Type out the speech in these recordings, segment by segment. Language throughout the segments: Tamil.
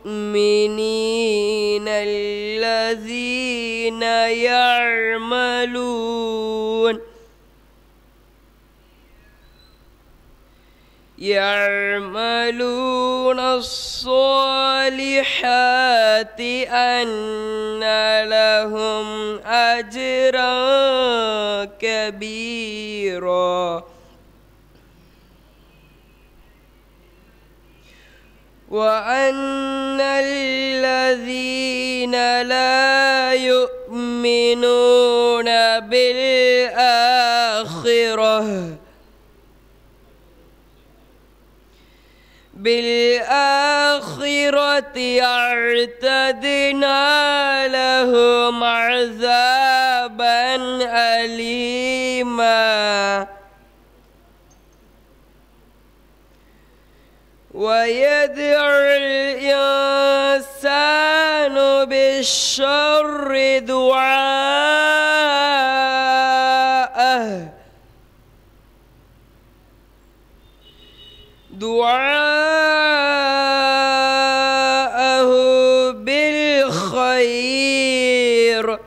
المؤمنين الذين يعملون يعملون الصالحات أن لهم أجرا كبيرا وأن الذين لا يؤمنون بالآخرة بالآخرة اعتدنا لهم عذابا أليما ويدعو الإنسان بالشر دعاءه دعاءه بالخير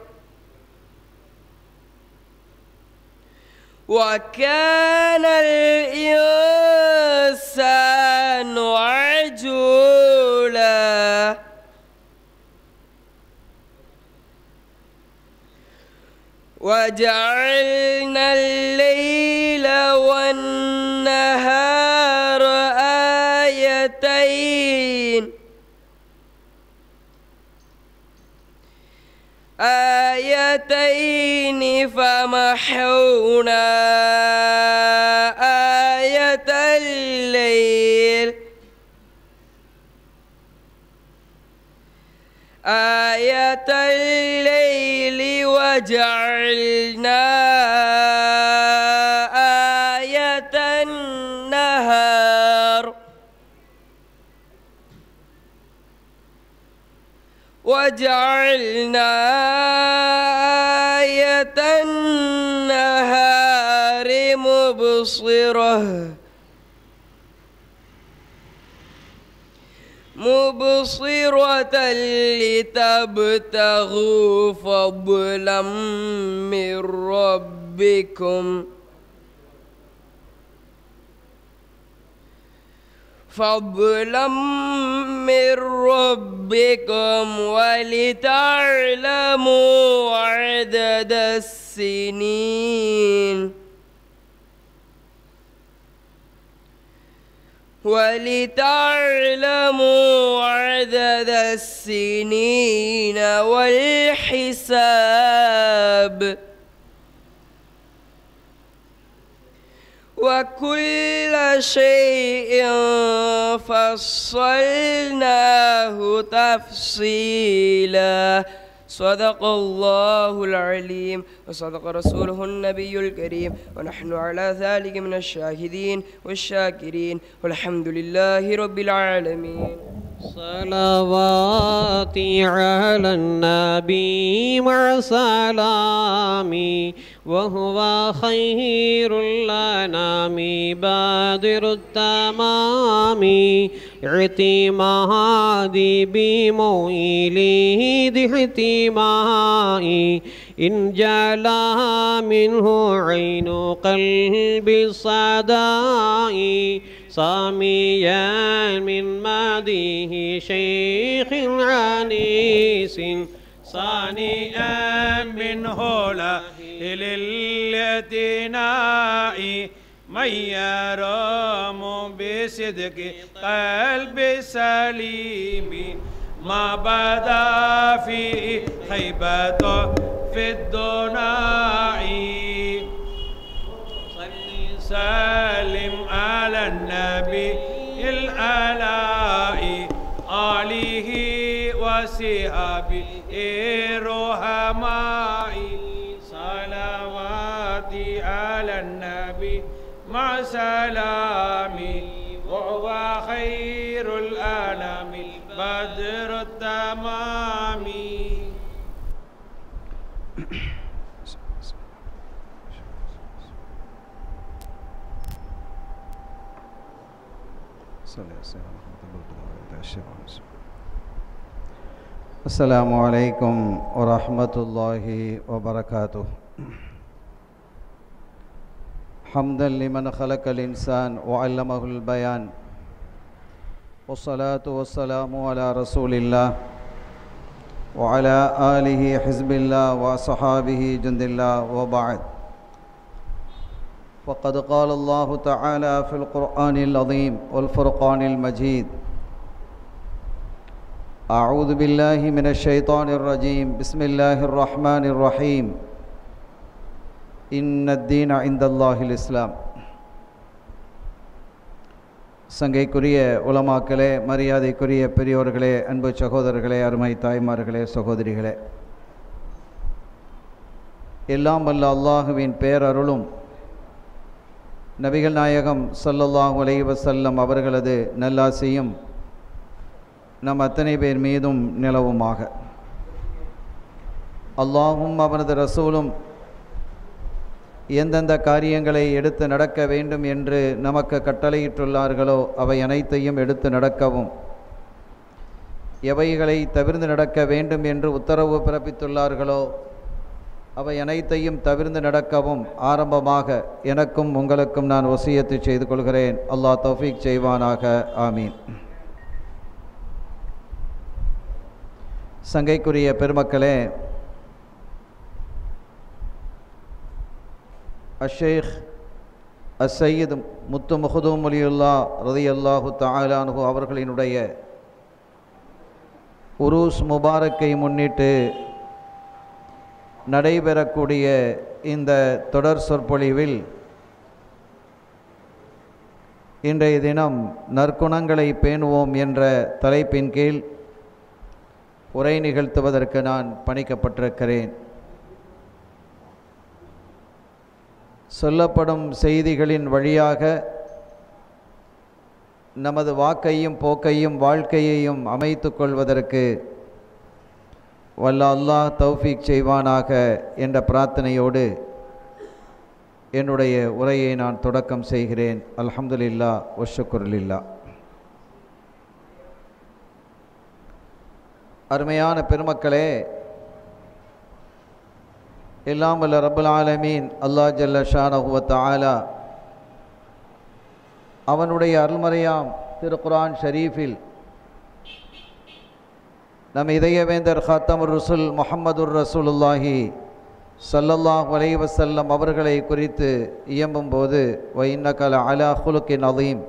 وكان الإنسان عجولا وجعلنا الليل والنهار آيتين آيتين فمحونا آية الليل آية الليل وجعلنا آية النهار وجعلنا آية النهار مبصرة مبصرة لتبتغوا فضلا من ربكم فضلا من ربكم ولتعلموا عدد السنين ولتعلموا عدد السنين والحساب وكل شيء فصلناه تفصيلا صدق الله العليم وصدق رسوله النبي الكريم ونحن على ذلك من الشاهدين والشاكرين والحمد لله رب العالمين صلواتي على النبي مع سلامي وهو خير الأنام بادر التمام اعتمادي بمويلي احتمائي إن جلا منه عين قلبي الصدائي صاميا من ماضيه شيخ عنيس صانئا منه لا للاتناء من يرام بصدق قلب سليم ما بدا فيه خيبة في الدناء صل سلم على النبي الآلاء آله وصحبه الرحماء صلواتي على النبي مع سلامي وهو خير الأنام بدر التمام صلى الله عليه وسلم ورحمة الله وبركاته الشيخ السلام عليكم ورحمة الله وبركاته حمدا لمن خلق الإنسان وعلمه البيان والصلاة والسلام على رسول الله وعلى آله حزب الله وصحابه جند الله وبعد وقد قال الله تعالى في القرآن العظيم والفرقان المجيد أعوذ بالله من الشيطان الرجيم بسم الله الرحمن الرحيم إن الدين عند الله الإسلام சங்கைக்குரிய உலமாக்களே மரியாதைக்குரிய பெரியோர்களே அன்பு சகோதரர்களே அருமை தாய்மார்களே சகோதரிகளே எல்லாம் வல்ல அல்லாஹுவின் பேரருளும் நபிகள் நாயகம் ஸல்லல்லாஹு அலைஹி வஸல்லம் அவர்களது நல்லாசியும் நம் அத்தனை பேர் மீதும் நிலவுமாக அல்லாஹும் அவனது ரசூலும் எந்தெந்த காரியங்களை எடுத்து நடக்க வேண்டும் என்று நமக்கு கட்டளையிட்டுள்ளார்களோ அவை அனைத்தையும் எடுத்து நடக்கவும் எவைகளை தவிர்ந்து நடக்க வேண்டும் என்று உத்தரவு பிறப்பித்துள்ளார்களோ அவை அனைத்தையும் தவிர்ந்து நடக்கவும் ஆரம்பமாக எனக்கும் உங்களுக்கும் நான் வசியத்து செய்து கொள்கிறேன் அல்லாஹ் தௌஃபீக் செய்வானாக ஆமீன் சங்கைக்குரிய பெருமக்களே அஷேக் அசையீத் முத்து முகதூம் அலியுல்லா ரதி அல்லாஹு தாலானு அவர்களினுடைய உருஸ் முபாரக்கை முன்னிட்டு நடைபெறக்கூடிய இந்த தொடர் சொற்பொழிவில் இன்றைய தினம் நற்குணங்களை பேணுவோம் என்ற தலைப்பின் கீழ் உரை நிகழ்த்துவதற்கு நான் பணிக்கப்பட்டிருக்கிறேன் சொல்லப்படும் செய்திகளின் வழியாக நமது வாக்கையும் போக்கையும் வாழ்க்கையையும் அமைத்து கொள்வதற்கு வல்ல அல்லாஹ் தௌஃபீக் செய்வானாக என்ற பிரார்த்தனையோடு என்னுடைய உரையை நான் தொடக்கம் செய்கிறேன் அல்ஹம்துலில்லா ஒஷுக்குருலில்லா அருமையான பெருமக்களே எல்லாம் வல்ல ரபுல் ஆலமீன் அல்லா ஜல்ல ஷானஹுவத் ஆலா அவனுடைய அருள்மறையாம் திருக்குரான் ஷரீஃபில் நம் இதயவேந்தர் ஹாத்தமுர் ரசுல் முஹம்மதுர் ரசூலுல்லாஹி சல்லல்லாஹ் வலை வசல்லம் அவர்களை குறித்து இயம்பும் போது வைன்னகல அலா ஹுலுக்கின் அதீம்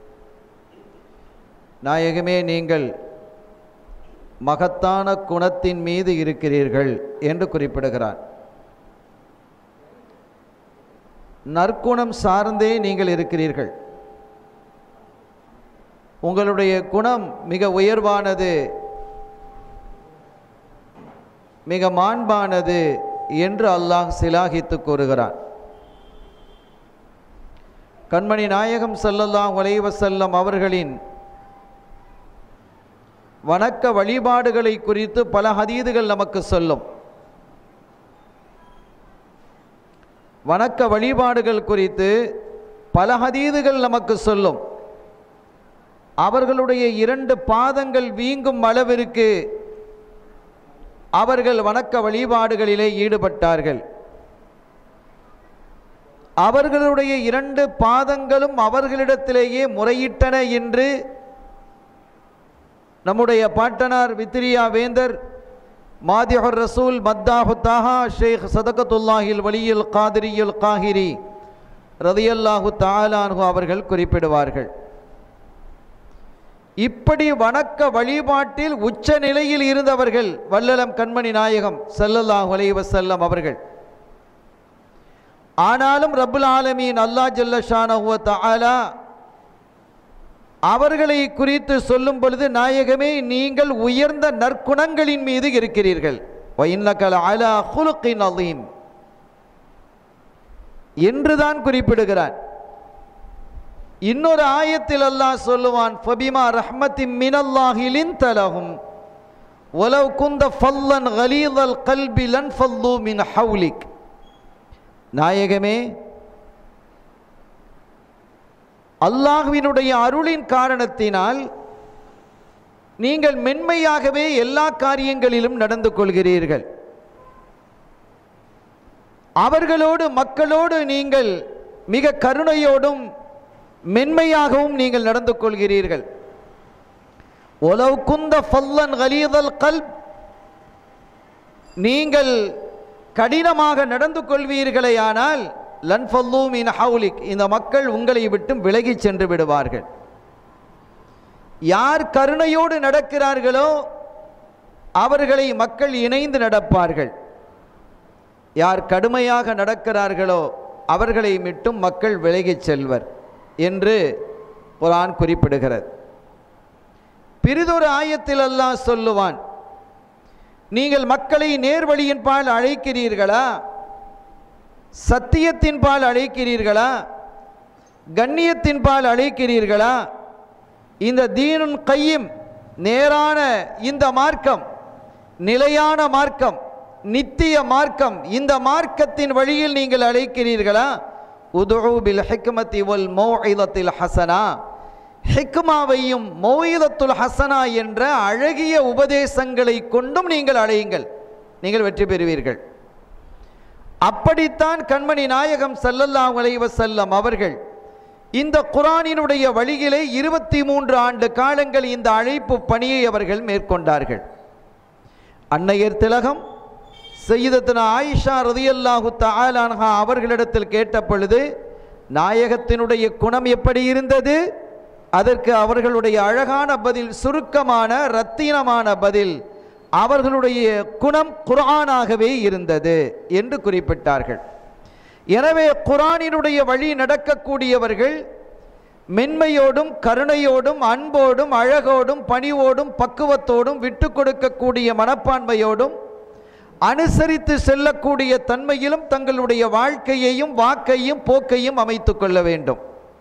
நாயகமே நீங்கள் மகத்தான குணத்தின் மீது இருக்கிறீர்கள் என்று குறிப்பிடுகிறார் நற்குணம் சார்ந்தே நீங்கள் இருக்கிறீர்கள் உங்களுடைய குணம் மிக உயர்வானது மிக மாண்பானது என்று அல்லாஹ் சிலாகித்து கூறுகிறான் கண்மணி நாயகம் சல்லல்லாஹ் வலைவசல்லம் அவர்களின் வணக்க வழிபாடுகளை குறித்து பல ஹதீதுகள் நமக்கு சொல்லும் வணக்க வழிபாடுகள் குறித்து பல ஹதீதுகள் நமக்கு சொல்லும் அவர்களுடைய இரண்டு பாதங்கள் வீங்கும் அளவிற்கு அவர்கள் வணக்க வழிபாடுகளிலே ஈடுபட்டார்கள் அவர்களுடைய இரண்டு பாதங்களும் அவர்களிடத்திலேயே முறையிட்டன என்று நம்முடைய பாட்டனார் வித்ரியா வேந்தர் மாதிஹர் ரசூல் மத்தாஹு தாஹா ஷேக் சதகத்துல்லாஹில் வலியுல் காதிரியுல் காஹிரி ரதியல்லாஹு தாலானு அவர்கள் குறிப்பிடுவார்கள் இப்படி வணக்க வழிபாட்டில் உச்ச நிலையில் இருந்தவர்கள் வல்லலம் கண்மணி நாயகம் சல்லல்லாஹு அலைஹி வஸல்லம் அவர்கள் ஆனாலும் ரப்புல் ஆலமீன் அல்லா ஜல்ல ஷானஹுவ தஆலா அவர்களை குறித்து சொல்லும் பொழுது நாயகமே நீங்கள் உயர்ந்த நற்குணங்களின் மீது இருக்கிறீர்கள் வைன்னகல அலா ஹுலுக்கின் அலீம் என்றுதான் குறிப்பிடுகிறான் இன்னொரு ஆயத்தில் அல்லாஹ் சொல்லுவான் ஃபபிமா ரஹ்மத்தி மினல்லாஹிலின் தலகும் ஒலவ் குந்த ஃபல்லன் கலீதல் கல்பி லன் ஃபல்லு மின் ஹவுலிக் நாயகமே அல்லாஹ்வினுடைய அருளின் காரணத்தினால் நீங்கள் மென்மையாகவே எல்லா காரியங்களிலும் நடந்து கொள்கிறீர்கள் அவர்களோடு மக்களோடு நீங்கள் மிக கருணையோடும் மென்மையாகவும் நீங்கள் நடந்து கொள்கிறீர்கள் ஒலவ் குந்த ஃபல்லன் கலீதல் கல் நீங்கள் கடினமாக நடந்து கொள்வீர்களேயானால் லன் ஃபல்லூ மின் ஹவுலிக் இந்த மக்கள் உங்களை விட்டும் விலகிச் சென்று விடுவார்கள் யார் கருணையோடு நடக்கிறார்களோ அவர்களை மக்கள் இணைந்து நடப்பார்கள் யார் கடுமையாக நடக்கிறார்களோ அவர்களை மட்டும் மக்கள் விலகிச் செல்வர் என்று குரான் குறிப்பிடுகிறது பிரிதொரு ஆயத்தில் அல்லாஹ் சொல்லுவான் நீங்கள் மக்களை நேர்வழியின் பால் அழைக்கிறீர்களா சத்தியத்தின் பால் அழைக்கிறீர்களா கண்ணியத்தின் பால் அழைக்கிறீர்களா இந்த தீனுன் கையும் நேரான இந்த மார்க்கம் நிலையான மார்க்கம் நித்திய மார்க்கம் இந்த மார்க்கத்தின் வழியில் நீங்கள் அழைக்கிறீர்களா உதுஉ பில் ஹிக்மத்தி வல் மௌஇதத்தில் ஹசனா ஹிக்மாவையும் மௌஇதத்துல் ஹசனா என்ற அழகிய உபதேசங்களை கொண்டும் நீங்கள் அழையுங்கள் நீங்கள் வெற்றி பெறுவீர்கள் அப்படித்தான் கண்மணி நாயகம் ஸல்லல்லாஹு அலைஹி வஸல்லம் அவர்கள் இந்த குரானினுடைய வழியிலே இருபத்தி மூன்று ஆண்டு காலங்கள் இந்த அழைப்பு பணியை அவர்கள் மேற்கொண்டார்கள் அன்னையர் திலகம் செய்தத்தின ஆயிஷா ரதியல்லாஹு தஆலான்ஹா அவர்களிடத்தில் கேட்ட பொழுது நாயகத்தினுடைய குணம் எப்படி இருந்தது அதற்கு அவர்களுடைய அழகான பதில் சுருக்கமான ரத்தினமான பதில் அவர்களுடைய குணம் குர்ஆனாகவே இருந்தது என்று குறிப்பிட்டார்கள் எனவே குரானினுடைய வழி நடக்கக்கூடியவர்கள் மென்மையோடும் கருணையோடும் அன்போடும் அழகோடும் பணிவோடும் பக்குவத்தோடும் விட்டு கொடுக்கக்கூடிய மனப்பான்மையோடும் அனுசரித்து செல்லக்கூடிய தன்மையிலும் தங்களுடைய வாழ்க்கையையும் வாக்கையும் போக்கையும் அமைத்து கொள்ள வேண்டும்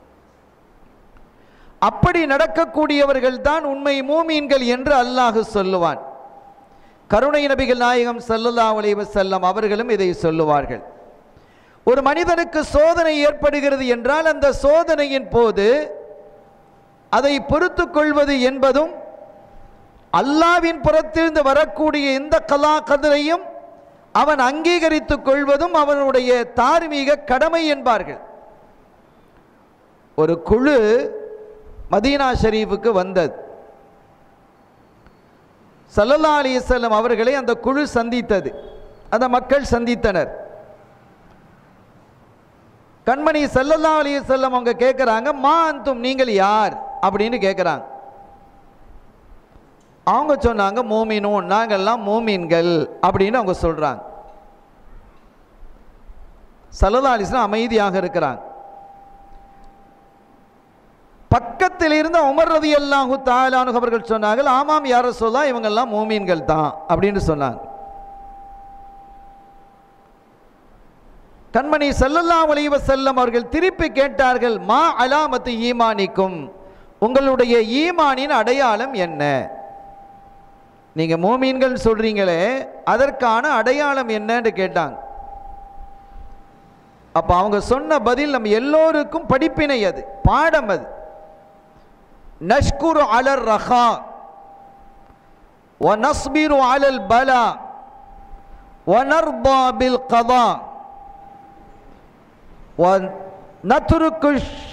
அப்படி நடக்கக்கூடியவர்கள் தான் உண்மை மூமீன்கள் என்று அல்லாஹ் சொல்லுவான் கருணை நபிகள் நாயகம் ஸல்லல்லாஹு அலைஹி வஸல்லம் அவர்களும் இதை சொல்லுவார்கள் ஒரு மனிதனுக்கு சோதனை ஏற்படுகிறது என்றால் அந்த சோதனையின் போது அதை பொறுத்து கொள்வது என்பதும் அல்லாவின் புறத்திலிருந்து வரக்கூடிய இந்த கலா கதிரையும் அவன் அங்கீகரித்துக் கொள்வதும் அவனுடைய தார்மீக கடமை என்பார்கள் ஒரு குழு மதீனா ஷரீஃபுக்கு வந்தது சல்லல்லா அலிசல்லம் அவர்களை அந்த குழு சந்தித்தது அந்த மக்கள் சந்தித்தனர் கண்மணி சல்லல்லா அலிசல்லம் அவங்க கேட்குறாங்க மா அந்தும் நீங்கள் யார் அப்படின்னு கேட்குறாங்க அவங்க சொன்னாங்க மூமினூன் நாங்கள்லாம் மூமீன்கள் அப்படின்னு அவங்க சொல்கிறாங்க சல்லல்லா அலிஸ்லாம் அமைதியாக இருக்கிறாங்க பக்கத்தில் இருந்த உமர் ரதி அல்லாஹு தாலானு அவர்கள் சொன்னார்கள் ஆமாம் யார சொல்லா இவங்கெல்லாம் மூமீன்கள் தான் அப்படின்னு சொன்னாங்க கண்மணி சல்லல்லா அலைவ செல்லம் அவர்கள் திருப்பி கேட்டார்கள் மா அலாமத்து ஈமானிக்கும் உங்களுடைய ஈமானின் அடையாளம் என்ன நீங்க மூமீன்கள் சொல்றீங்களே அதற்கான அடையாளம் என்னன்னு கேட்டாங்க அப்ப அவங்க சொன்ன பதில் நம்ம எல்லோருக்கும் படிப்பினை அது பாடம் அது நஷ்குரு அலர் ரஹா ونصبر على البلاء ونرضى بالقضاء ونترك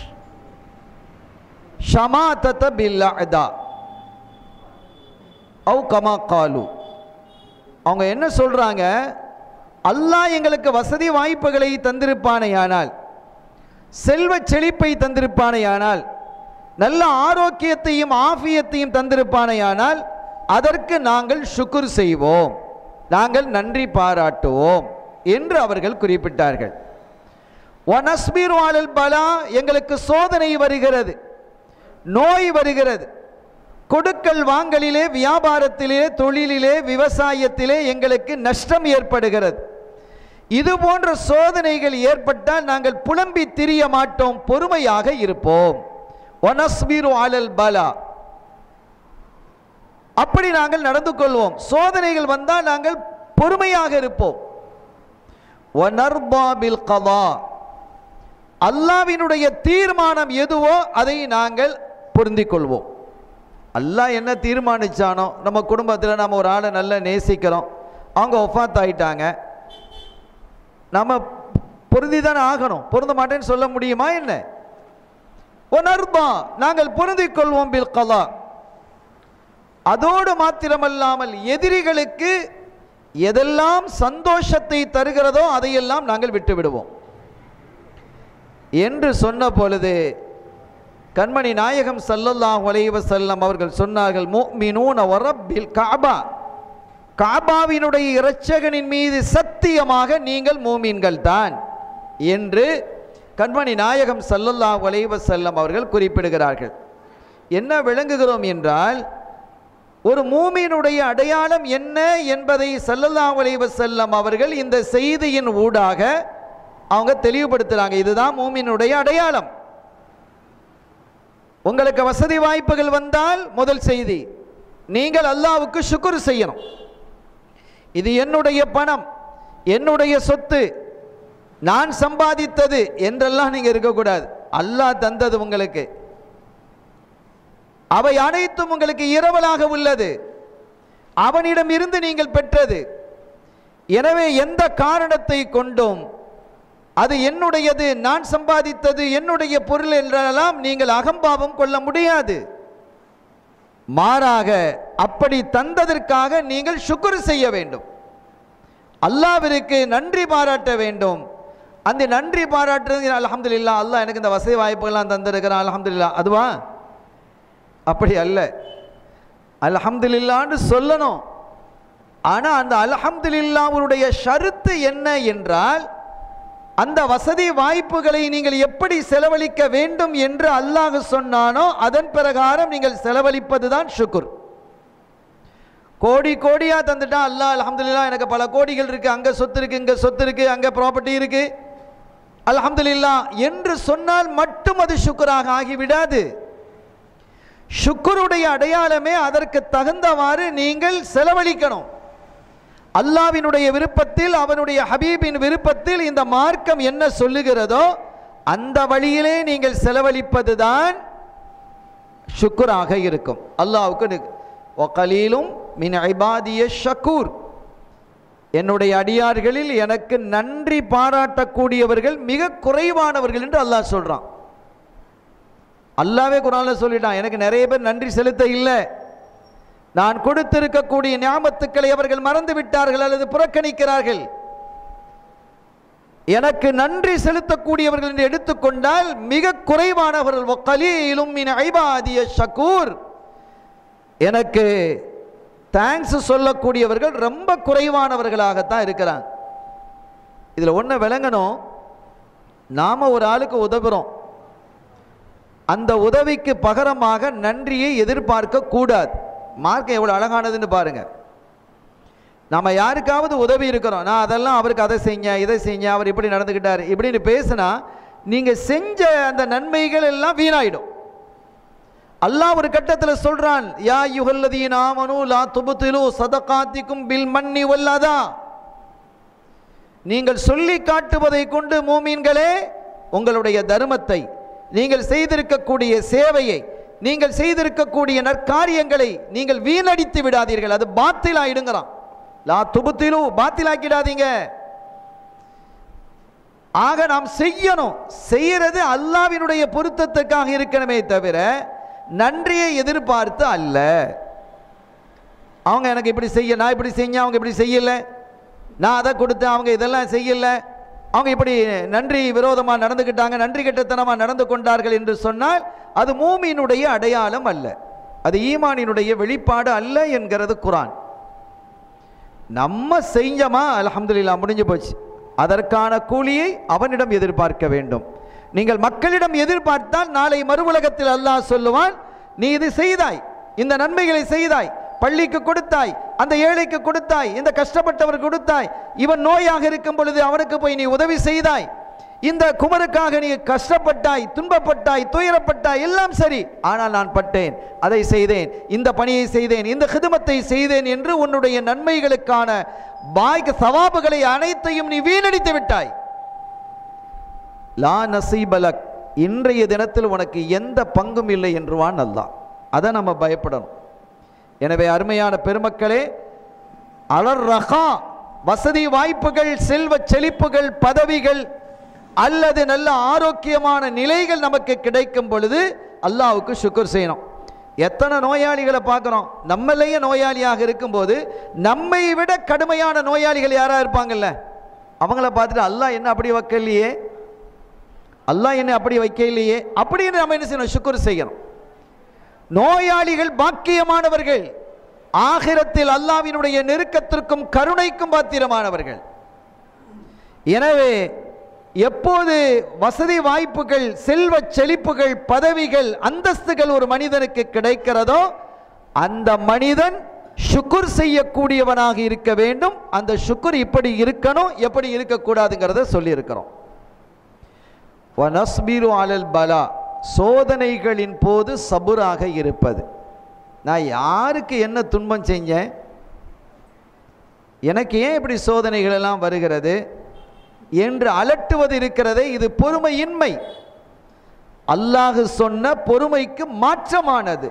الشماتة بالأعداء أو كما قالوا அவங்க என்ன சொல்றாங்க அல்லாஹ் எங்களுக்கு வசதி வாய்ப்புகளை தந்திருப்பானேயானால் செல்வ செழிப்பை தந்திருப்பானேயானால் நல்ல ஆரோக்கியத்தையும் ஆஃபியத்தையும் தந்திருப்பானேயானால் அதற்கு நாங்கள் சுக்குர் செய்வோம் நாங்கள் நன்றி பாராட்டுவோம் என்று அவர்கள் குறிப்பிட்டார்கள் ஒனஸ்பீர் வாழல் பலா எங்களுக்கு சோதனை வருகிறது நோய் வருகிறது கொடுக்கல் வாங்கலிலே வியாபாரத்திலே தொழிலிலே விவசாயத்திலே எங்களுக்கு நஷ்டம் ஏற்படுகிறது இது போன்ற சோதனைகள் ஏற்பட்டால் நாங்கள் புலம்பி திரிய மாட்டோம் பொறுமையாக இருப்போம் ஒனஸ்பீரு அலல் பலா அப்படி நாங்கள் நடந்து கொள்வோம் சோதனைகள் வந்தால் நாங்கள் பொறுமையாக இருப்போம் ஒனர்பா பில் கதா அல்லாவினுடைய தீர்மானம் எதுவோ அதை நாங்கள் பொருந்திக் கொள்வோம் அல்லாஹ் என்ன தீர்மானிச்சானோ நம்ம குடும்பத்தில் நம்ம ஒரு ஆளை நல்லா நேசிக்கிறோம் அவங்க ஒஃபாத் ஆயிட்டாங்க நம்ம பொருந்தி தானே ஆகணும் பொருந்த மாட்டேன்னு சொல்ல முடியுமா என்ன உணர்பா நாங்கள் பொருந்திக் கொள்வோம் பில் கலா அதோடு மாத்திரமல்லாமல் எதிரிகளுக்கு எதெல்லாம் சந்தோஷத்தை தருகிறதோ அதையெல்லாம் நாங்கள் விட்டு விடுவோம் என்று சொன்ன பொழுது கண்மணி நாயகம் ஸல்லல்லாஹு அலைஹி வஸல்லம் அவர்கள் சொன்னார்கள் முஃமினூன வரப்பில் கஅபா காபாவினுடைய இரட்சகனின் மீது சத்தியமாக நீங்கள் மூமீன்கள் தான் என்று கண்மணி நாயகம் ஸல்லல்லாஹு அலைஹி வஸல்லம் அவர்கள் குறிப்பிடுகிறார்கள் என்ன விளங்குகிறோம் என்றால் ஒரு மூமியினுடைய அடையாளம் என்ன என்பதை ஸல்லல்லாஹு அலைஹி வஸல்லம் அவர்கள் இந்த செய்தியின் ஊடாக அவங்க தெளிவுபடுத்துறாங்க இதுதான் மூமியினுடைய அடையாளம் உங்களுக்கு வசதி வாய்ப்புகள் வந்தால் முதல் செய்தி நீங்கள் அல்லாஹ்வுக்கு சுக்குர் செய்யணும் இது என்னுடைய பணம் என்னுடைய சொத்து நான் சம்பாதித்தது என்றெல்லாம் நீங்க இருக்கக்கூடாது அல்லாஹ் தந்தது உங்களுக்கு அவை அனைத்தும் உங்களுக்கு இரவலாக உள்ளது அவனிடம் இருந்து நீங்கள் பெற்றது எனவே எந்த காரணத்தை கொண்டும் அது என்னுடையது நான் சம்பாதித்தது என்னுடைய பொருள் என்றெல்லாம் நீங்கள் அகம்பாவம் கொள்ள முடியாது மாறாக அப்படி தந்ததற்காக நீங்கள் சுக்குர் செய்ய வேண்டும் அல்லாவிற்கு நன்றி பாராட்ட வேண்டும் அந்த நன்றி பாராட்டுறது அல்ஹம்துலில்லா அல்லாஹ் எனக்கு இந்த வசதி வாய்ப்புகள்லாம் தந்திருக்கிறான் அல்ஹம்துலில்லா அதுவா அப்படி அல்ல அல்ஹம்துலில்லான்னு சொல்லணும் ஆனால் அந்த அல்ஹம்துலில்லாவுடைய ஷருத்து என்ன என்றால் அந்த வசதி வாய்ப்புகளை நீங்கள் எப்படி செலவழிக்க வேண்டும் என்று அல்லாஹ் சொன்னானோ அதன் பிரகாரம் நீங்கள் செலவழிப்பது தான் ஷுக்குர் கோடி கோடியா தந்துட்டா அல்லாஹ் அல்ஹம்துலில்லாஹ் எனக்கு பல கோடிகள் இருக்கு அங்க சொத்து இருக்கு இங்க சொத்து இருக்கு அங்க ப்ராப்பர்ட்டி இருக்கு அல்ஹம்துலில்லாஹ் என்று சொன்னால் மட்டும் அது ஷுக்குராக ஆகிவிடாது ஷுக்குருடைய அடையாளமே அதற்கு தகுந்தவாறு நீங்கள் செலவழிக்கணும் அல்லாவினுடைய விருப்பத்தில் அவனுடைய ஹபீபின் விருப்பத்தில் இந்த மார்க்கம் என்ன சொல்லுகிறதோ அந்த வழியிலே நீங்கள் செலவழிப்பது தான் ஷுக்குராக இருக்கும் அல்லாவுக்கு ஒகலீலும் மின் ஐபாதிய ஷக்கூர் என்னுடைய அடியார்களில் எனக்கு நன்றி பாராட்டக்கூடியவர்கள் மிக குறைவானவர்கள் என்று அல்லாஹ் சொல்றான் அல்லாவே குரான்ல சொல்லிட்டான் எனக்கு நிறைய பேர் நன்றி செலுத்த இல்லை நான் கொடுத்திருக்கக்கூடிய ஞாபத்துக்களை அவர்கள் மறந்து விட்டார்கள் அல்லது புறக்கணிக்கிறார்கள் எனக்கு நன்றி செலுத்தக்கூடியவர்கள் என்று எடுத்துக்கொண்டால் மிக குறைவானவர்கள் ஒக்கலீலும் மின் ஐபாதிய ஷக்கூர் எனக்கு தேங்க்ஸ் சொல்லக்கூடியவர்கள் ரொம்ப குறைவானவர்களாகத்தான் இருக்கிறாங்க இதில் ஒன்று விளங்கணும் நாம் ஒரு ஆளுக்கு உதவுறோம் அந்த உதவிக்கு பகரமாக நன்றியை எதிர்பார்க்க கூடாது மார்க்கம் எவ்வளோ அழகானதுன்னு பாருங்க நம்ம யாருக்காவது உதவி இருக்கிறோம் நான் அதெல்லாம் அவருக்கு அதை செஞ்சேன் இதை செஞ்சேன் அவர் இப்படி நடந்துக்கிட்டார் இப்படின்னு பேசினா நீங்கள் செஞ்ச அந்த நன்மைகள் எல்லாம் வீணாயிடும் அல்லாஹ் ஒரு கட்டத்தில் சொல்றான் யா யுகல்லதீன் ஆமனு லா துபுத்திலு சதகாத்திக்கும் பில் மன்னி வல்லாதா நீங்கள் சொல்லி காட்டுவதை கொண்டு மூமீன்களே உங்களுடைய தர்மத்தை நீங்கள் செய்திருக்கக்கூடிய சேவையை நீங்கள் செய்திருக்கக்கூடிய நற்காரியங்களை நீங்கள் வீணடித்து விடாதீர்கள் அது பாத்தில் ஆயிடுங்கிறான் லா துபுத்திலு பாத்திலாக்கிடாதீங்க ஆக நாம் செய்யணும் செய்யறது அல்லாவினுடைய பொருத்தத்துக்காக இருக்கணுமே தவிர நன்றியை எதிர்பார்த்து அல்ல அவங்க எனக்கு இப்படி செய்ய நான் இப்படி செஞ்சேன் அவங்க இப்படி செய்யல நான் அதை கொடுத்தேன் அவங்க இதெல்லாம் செய்யல அவங்க இப்படி நன்றி விரோதமாக நடந்துக்கிட்டாங்க நன்றி கெட்டத்தனமாக நடந்து கொண்டார்கள் என்று சொன்னால் அது மூமியினுடைய அடையாளம் அல்ல அது ஈமானினுடைய வெளிப்பாடு அல்ல என்கிறது குரான் நம்ம செஞ்சோமா அல்ஹம்துலில்லா முடிஞ்சு போச்சு அதற்கான கூலியை அவனிடம் எதிர்பார்க்க வேண்டும் நீங்கள் மக்களிடம் எதிர்பார்த்தால் நாளை மறுவுலகத்தில் அல்லாஹ் சொல்லுவான் நீ இது செய்தாய் இந்த நன்மைகளை செய்தாய் பள்ளிக்கு கொடுத்தாய் அந்த ஏழைக்கு கொடுத்தாய் இந்த கஷ்டப்பட்டவர் கொடுத்தாய் இவன் நோயாக இருக்கும் பொழுது அவனுக்கு போய் நீ உதவி செய்தாய் இந்த குமருக்காக நீ கஷ்டப்பட்டாய் துன்பப்பட்டாய் துயரப்பட்டாய் எல்லாம் சரி ஆனால் நான் பட்டேன் அதை செய்தேன் இந்த பணியை செய்தேன் இந்த ஹிதுமத்தை செய்தேன் என்று உன்னுடைய நன்மைகளுக்கான பாய்க்கு சவாபுகளை அனைத்தையும் நீ வீணடித்து விட்டாய் லா நசீபலக் இன்றைய தினத்தில் உனக்கு எந்த பங்கும் இல்லை என்றுவான் அல்லாஹ் அதை நம்ம பயப்படணும் எனவே அருமையான பெருமக்களே அலர் ரகா வசதி வாய்ப்புகள் செல்வ செழிப்புகள் பதவிகள் அல்லது நல்ல ஆரோக்கியமான நிலைகள் நமக்கு கிடைக்கும் பொழுது அல்லாஹ்வுக்கு சுக்குர் செய்யணும் எத்தனை நோயாளிகளை பார்க்குறோம் நம்மளையே நோயாளியாக இருக்கும்போது நம்மை விட கடுமையான நோயாளிகள் யாராக இருப்பாங்கல்ல அவங்கள பார்த்துட்டு அல்லாஹ் என்ன அப்படி வைக்கலையே அல்லாஹ் என்ன அப்படி வைக்கலையே அப்படின்னு நம்ம என்ன செய்யணும் சுக்குர் செய்யணும் நோயாளிகள் பாக்கியமானவர்கள் ஆகிரத்தில் அல்லாவினுடைய நெருக்கத்திற்கும் கருணைக்கும் பாத்திரமானவர்கள் எனவே எப்போது வசதி வாய்ப்புகள் செல்வ செழிப்புகள் பதவிகள் அந்தஸ்துகள் ஒரு மனிதனுக்கு கிடைக்கிறதோ அந்த மனிதன் சுக்குர் செய்யக்கூடியவனாக இருக்க வேண்டும் அந்த சுக்குர் இப்படி இருக்கணும் எப்படி இருக்கக்கூடாதுங்கிறத சொல்லியிருக்கிறோம் வனஸ்பிரு அலல் பலா சோதனைகளின் போது சபுராக இருப்பது நான் யாருக்கு என்ன துன்பம் செஞ்சேன் எனக்கு ஏன் இப்படி சோதனைகள் எல்லாம் வருகிறது என்று அலட்டுவது இருக்கிறதே இது பொறுமையின்மை அல்லாஹ் சொன்ன பொறுமைக்கு மாற்றமானது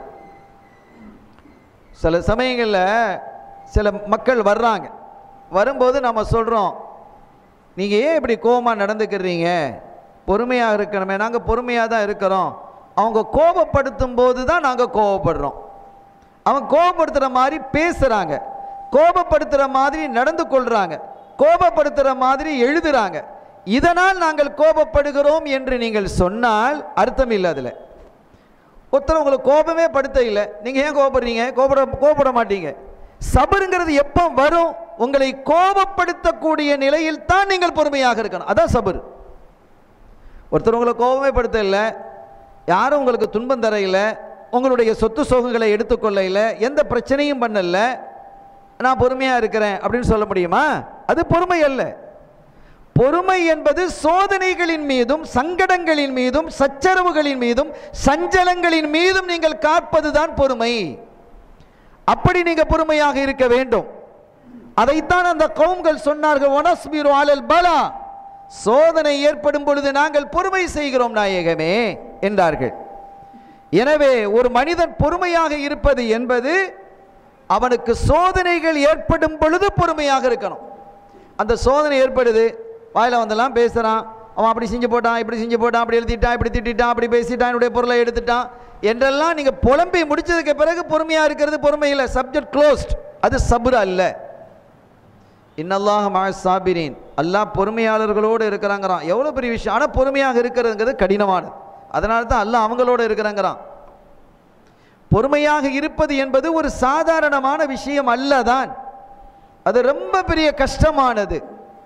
சில சமயங்களில் சில மக்கள் வர்றாங்க வரும்போது நம்ம சொல்கிறோம் நீங்கள் ஏன் இப்படி கோபமாக நடந்துக்கிறீங்க பொறுமையாக இருக்கணுமே நாங்கள் பொறுமையாக தான் இருக்கிறோம் அவங்க கோபப்படுத்தும் போது தான் நாங்கள் கோபப்படுறோம் அவங்க கோபப்படுத்துகிற மாதிரி பேசுகிறாங்க கோபப்படுத்துகிற மாதிரி நடந்து கொள்கிறாங்க கோபப்படுத்துகிற மாதிரி எழுதுறாங்க இதனால் நாங்கள் கோபப்படுகிறோம் என்று நீங்கள் சொன்னால் அர்த்தம் இல்லை அதில் ஒருத்தர் உங்களுக்கு கோபமே படுத்த இல்லை நீங்கள் ஏன் கோபப்படுறீங்க கோபப்பட கோபப்பட மாட்டீங்க சபருங்கிறது எப்போ வரும் உங்களை கோபப்படுத்தக்கூடிய நிலையில் தான் நீங்கள் பொறுமையாக இருக்கணும் அதான் சபர் ஒருத்தர் உங்களை கோபமே படுத்த இல்லை யாரும் உங்களுக்கு துன்பம் தர இல்லை உங்களுடைய சொத்து சோகங்களை எடுத்துக்கொள்ள இல்லை எந்த பிரச்சனையும் பண்ணல நான் பொறுமையாக இருக்கிறேன் அப்படின்னு சொல்ல முடியுமா அது பொறுமை அல்ல பொறுமை என்பது சோதனைகளின் மீதும் சங்கடங்களின் மீதும் சச்சரவுகளின் மீதும் சஞ்சலங்களின் மீதும் நீங்கள் காப்பதுதான் பொறுமை அப்படி நீங்க பொறுமையாக இருக்க வேண்டும் அதைத்தான் அந்த கவும்கள் சொன்னார்கள் ஒனஸ்பிரு அலல் பலா சோதனை ஏற்படும் பொழுது நாங்கள் பொறுமை செய்கிறோம் நாயகமே என்றார்கள் எனவே ஒரு மனிதன் பொறுமையாக இருப்பது என்பது அவனுக்கு சோதனைகள் ஏற்படும் பொழுது பொறுமையாக இருக்கணும் அந்த சோதனை ஏற்படுது வாயில வந்தெல்லாம் பேசுகிறான் அவன் அப்படி செஞ்சு போட்டான் இப்படி செஞ்சு போட்டான் அப்படி எழுதிட்டான் இப்படி திட்டான் அப்படி பேசிட்டான் என்னுடைய பொருளை எடுத்துட்டான் என்றெல்லாம் நீங்கள் புலம்பி முடிச்சதுக்கு பிறகு பொறுமையாக இருக்கிறது பொறுமை இல்லை சப்ஜெக்ட் க்ளோஸ்ட் அது சபுர் அல்ல இன்னல்லாஹ் மா சாபிரீன் அல்லாஹ் பொறுமையாளர்களோடு இருக்கிறாங்கிறான் எவ்வளோ பெரிய விஷயம் ஆனால் பொறுமையாக இருக்கிறதுங்கிறது கடினமானது அதனால தான் அல்லாஹ் அவங்களோட இருக்கிறாங்கிறான் பொறுமையாக இருப்பது என்பது ஒரு சாதாரணமான விஷயம் அல்லதான் அது ரொம்ப பெரிய கஷ்டமானது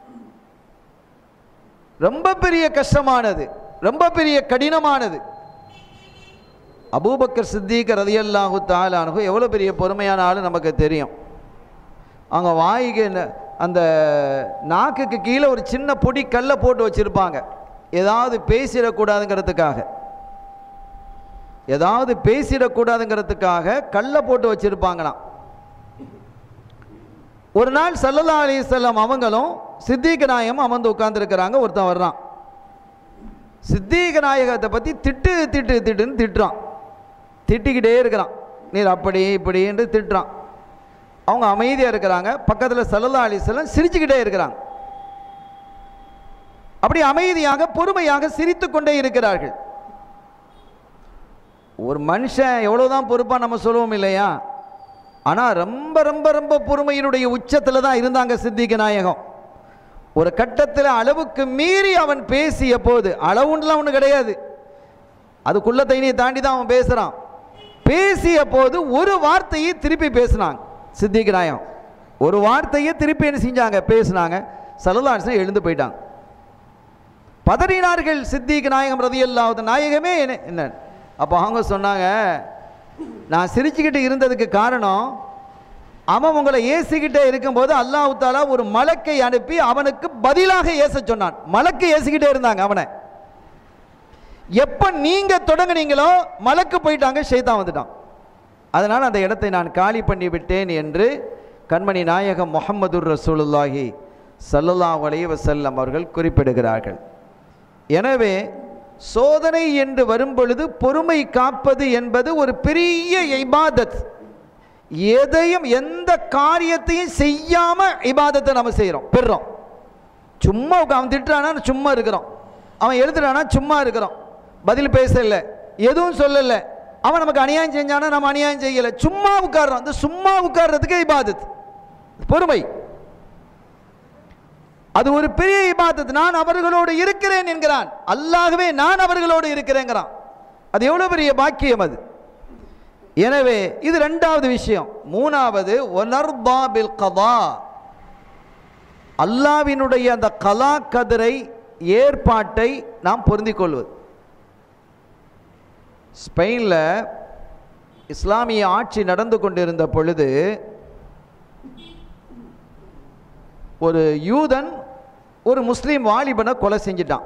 ரொம்ப பெரிய கஷ்டமானது ரொம்ப பெரிய கடினமானது அபூபக்கர் சித்திக் ரதியல்லாஹு தாலானு எவ்வளோ பெரிய பொறுமையான ஆள் நமக்கு தெரியும் அவங்க வாய்க்கு ந- அந்த நாக்குக்கு கீழே ஒரு சின்ன பொடி கல்லை போட்டு வச்சுருப்பாங்க ஏதாவது பேசிடக்கூடாதுங்கிறதுக்காக ஏதாவது பேசிடக்கூடாதுங்கிறதுக்காக கல்லை போட்டு வச்சுருப்பாங்களாம் ஒரு நாள் சல்லல்லா அலிசல்லாம் அவங்களும் சித்திக நாயகம் அமர்ந்து உட்கார்ந்துருக்கிறாங்க ஒருத்தன் வர்றான் சித்திக நாயகத்தை பற்றி திட்டு திட்டு திட்டுன்னு திட்டுறான் திட்டிக்கிட்டே இருக்கிறான் நீர் அப்படி இப்படி என்று திட்டுறான் அவங்க அமைதியாக இருக்கிறாங்க பக்கத்தில் சல்லல்லா அலிசல்லாம் சிரிச்சுக்கிட்டே இருக்கிறாங்க அப்படி அமைதியாக பொறுமையாக சிரித்து கொண்டே இருக்கிறார்கள் ஒரு மனுஷன் எவ்வளவுதான் பொறுப்பாக நம்ம சொல்லுவோம் இல்லையா ஆனால் ரொம்ப ரொம்ப ரொம்ப பொறுமையினுடைய உச்சத்தில் தான் இருந்தாங்க சித்திக நாயகம் ஒரு கட்டத்தில் அளவுக்கு மீறி அவன் பேசிய போது அளவுன்னுலாம் ஒன்று கிடையாது அதுக்குள்ள தைனியை தாண்டி தான் அவன் பேசுகிறான் பேசிய போது ஒரு வார்த்தையை திருப்பி பேசினாங்க சித்திக நாயகம் ஒரு வார்த்தையை திருப்பி என்ன செஞ்சாங்க பேசினாங்க சலதாசன் எழுந்து போயிட்டாங்க பதறினார்கள் சித்திக் நாயகம் ரதியல்லாவது நாயகமே என்ன என்ன அப்போ அவங்க சொன்னாங்க நான் சிரிச்சுக்கிட்டு இருந்ததுக்கு காரணம் அவன் உங்களை ஏசிக்கிட்டே இருக்கும்போது அல்லாஹ் தாலா ஒரு மலக்கை அனுப்பி அவனுக்கு பதிலாக ஏச சொன்னான் மலக்கு ஏசிக்கிட்டே இருந்தாங்க அவனை எப்போ நீங்க தொடங்குனீங்களோ மலக்கு போயிட்டாங்க ஷைத்தான் வந்துட்டான் அதனால் அந்த இடத்தை நான் காலி பண்ணி விட்டேன் என்று கண்மணி நாயகம் முஹம்மதுர் ரசூலுல்லாஹி ஸல்லல்லாஹு அலைஹி வஸல்லம் அவர்கள் குறிப்பிடுகிறார்கள் எனவே சோதனை என்று வரும் பொழுது பொறுமை காப்பது என்பது ஒரு பெரிய இபாதத் எதையும் எந்த காரியத்தையும் செய்யாம இபாதத்தை நம்ம செய்கிறோம் பெறுறோம் சும்மா உட்கா- அவன் திட்டுறானா சும்மா இருக்கிறோம் அவன் எழுதுறானா சும்மா இருக்கிறோம் பதில் பேசல எதுவும் சொல்லல அவன் நமக்கு அநியாயம் செஞ்சானா நம்ம அநியாயம் செய்யல சும்மா உட்கார்றோம் அந்த சும்மா உட்கார்றதுக்கு இபாதத் பொறுமை அது ஒரு பெரிய இபாதத் நான் அவர்களோடு இருக்கிறேன் என்கிறான் அல்லாகவே நான் அவர்களோடு இருக்கிறேங்கிறான் அது எவ்வளவு பெரிய பாக்கியம் அது எனவே இது ரெண்டாவது விஷயம் மூணாவது ஒனர்பா பில் கதா அல்லாவினுடைய அந்த கலா கதிரை ஏற்பாட்டை நாம் பொருந்திக் கொள்வது ஸ்பெயினில் இஸ்லாமிய ஆட்சி நடந்து கொண்டிருந்த பொழுது ஒரு யூதன் ஒரு முஸ்லீம் வாலிபனை கொலை செஞ்சிட்டான்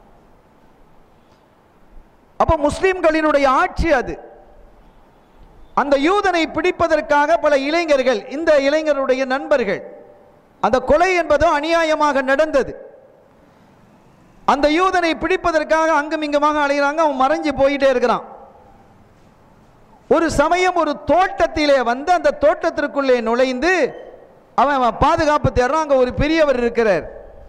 அப்போ முஸ்லீம்களினுடைய ஆட்சி அது அந்த யூதனை பிடிப்பதற்காக பல இளைஞர்கள் இந்த இளைஞருடைய நண்பர்கள் அந்த கொலை என்பதோ அநியாயமாக நடந்தது அந்த யூதனை பிடிப்பதற்காக அங்கும் இங்குமாக அலைகிறாங்க அவன் மறைஞ்சு போயிட்டே இருக்கிறான் ஒரு சமயம் ஒரு தோட்டத்திலே வந்து அந்த தோட்டத்திற்குள்ளே நுழைந்து அவன் அவன் பாதுகாப்பு தேடுறான் அங்கே ஒரு பெரியவர் இருக்கிறார்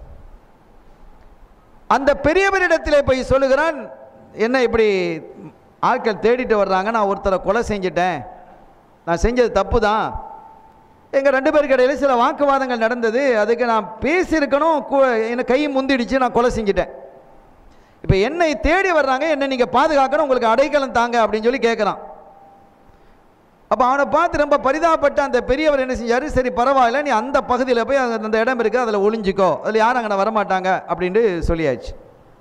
அந்த பெரியவரிடத்திலே போய் சொல்லுகிறான் என்ன இப்படி ஆட்கள் தேடிட்டு வர்றாங்க நான் ஒருத்தரை கொலை செஞ்சிட்டேன் நான் செஞ்சது தப்பு தான் எங்கள் ரெண்டு பேருக்கு இடையில சில வாக்குவாதங்கள் நடந்தது அதுக்கு நான் பேசியிருக்கணும் கு- என்னை கை முந்திடுச்சு நான் கொலை செஞ்சிட்டேன் இப்போ என்னை தேடி வர்றாங்க என்னை நீங்கள் பாதுகாக்கணும் உங்களுக்கு அடைக்கலம் தாங்க அப்படின்னு சொல்லி கேட்குறான் அப்போ அவனை பார்த்து ரொம்ப பரிதாபப்பட்ட அந்த பெரியவர் என்ன செஞ்சாரு சரி பரவாயில்ல நீ அந்த பகுதியில் போய் அந்த அந்த இடம் இருக்குது அதில் ஒளிஞ்சிக்கோ அதில் யாரும் அங்கே வரமாட்டாங்க அப்படின்ட்டு சொல்லியாச்சு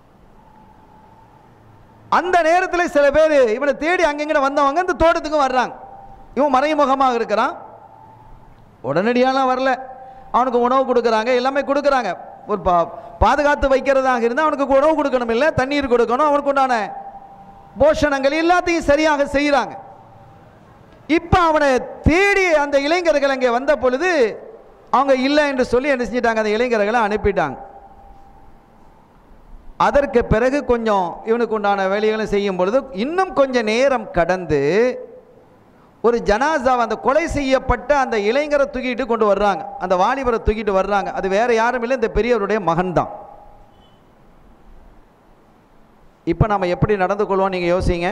அந்த நேரத்தில் சில பேர் இவனை தேடி அங்கங்கிட்ட வந்தவங்க இந்த தோட்டத்துக்கும் வர்றாங்க இவன் மறைமுகமாக இருக்கிறான் உடனடியாலாம் வரல அவனுக்கு உணவு கொடுக்குறாங்க எல்லாமே கொடுக்குறாங்க ஒரு பா பாதுகாத்து வைக்கிறதாக இருந்தால் அவனுக்கு உணவு கொடுக்கணும் இல்லை தண்ணீர் கொடுக்கணும் அவனுக்கு உண்டான போஷணங்கள் எல்லாத்தையும் சரியாக செய்கிறாங்க இப்போ அவனை தேடி அந்த இளைஞர்கள் அங்கே வந்த பொழுது அவங்க இல்லை என்று சொல்லி என்ன செஞ்சிட்டாங்க அந்த இளைஞர்களை அனுப்பிட்டாங்க அதற்கு பிறகு கொஞ்சம் இவனுக்கு உண்டான வேலைகளை செய்யும் பொழுது இன்னும் கொஞ்சம் நேரம் கடந்து ஒரு ஜனாசா அந்த கொலை செய்யப்பட்ட அந்த இளைஞரை தூக்கிட்டு கொண்டு வர்றாங்க அந்த வாலிபரை தூக்கிட்டு வர்றாங்க அது வேற யாரும் இல்லை இந்த பெரியவருடைய மகன் தான் இப்போ நம்ம எப்படி நடந்து கொள்வோம் நீங்கள் யோசிங்க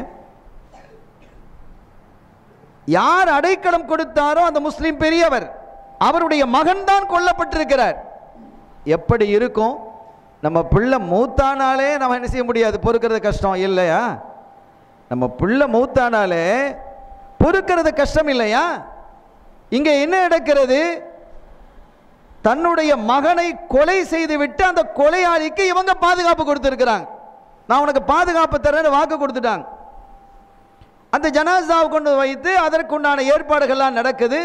யார் அடைக்கலம் கொடுத்தாரோ அந்த முஸ்லிம் பெரியவர் அவருடைய மகன் தான் கொல்லப்பட்டிருக்கிறார் எப்படி இருக்கும் நம்ம பிள்ளை மூத்தானாலே நம்ம என்ன செய்ய முடியாது பொறுக்கிறது கஷ்டம் இல்லையா நம்ம பிள்ளை மூத்தானாலே பொறுக்கிறது கஷ்டம் இல்லையா இங்கே என்ன நடக்கிறது தன்னுடைய மகனை கொலை செய்து விட்டு அந்த கொலையாளிக்கு இவங்க பாதுகாப்பு கொடுத்துருக்கிறாங்க நான் உனக்கு பாதுகாப்பு தரேன்னு வாக்கு கொடுத்துட்டாங்க அந்த ஜனாசாவை கொண்டு வைத்து அதற்குண்டான ஏற்பாடுகள்லாம் நடக்குது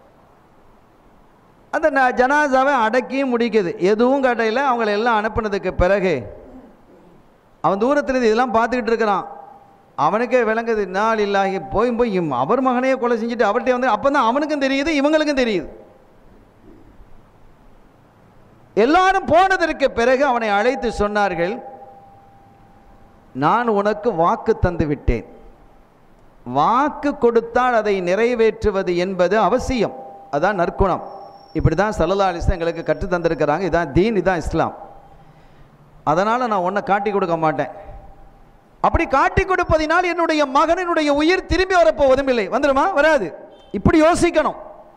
அந்த ந- ஜனாசாவை அடக்கியும் முடிக்குது எதுவும் கடையில் அவங்கள எல்லாம் அனுப்புனதுக்கு பிறகு அவன் தூரத்துல இருந்து இதெல்லாம் பார்த்துக்கிட்டு இருக்கிறான் அவனுக்கே விளங்குது நாள் இல்லாகி போய் போய் இம் அவர் மகனையே கொலை செஞ்சுட்டு அவர்கிட்ட வந்து அப்போ தான் அவனுக்கும் தெரியுது இவங்களுக்கும் தெரியுது எல்லாரும் போனதற்கு பிறகு அவனை அழைத்து சொன்னார்கள் நான் உனக்கு வாக்கு தந்து விட்டேன் வாக்கு கொடுத்தால் அதை நிறைவேற்றுவது என்பது அவசியம் அதான் நற்குணம் இப்படி தான் சல்லல்லா அலிஸ்லாம் எங்களுக்கு கற்றுத் தந்திருக்கிறாங்க இதான் தீன் இதான் இஸ்லாம் அதனால் நான் ஒன்றை காட்டி கொடுக்க மாட்டேன் அப்படி காட்டி கொடுப்பதினால் என்னுடைய மகனினுடைய உயிர் திரும்பி வரப்போவதும் இல்லை வந்துருமா வராது இப்படி யோசிக்கணும்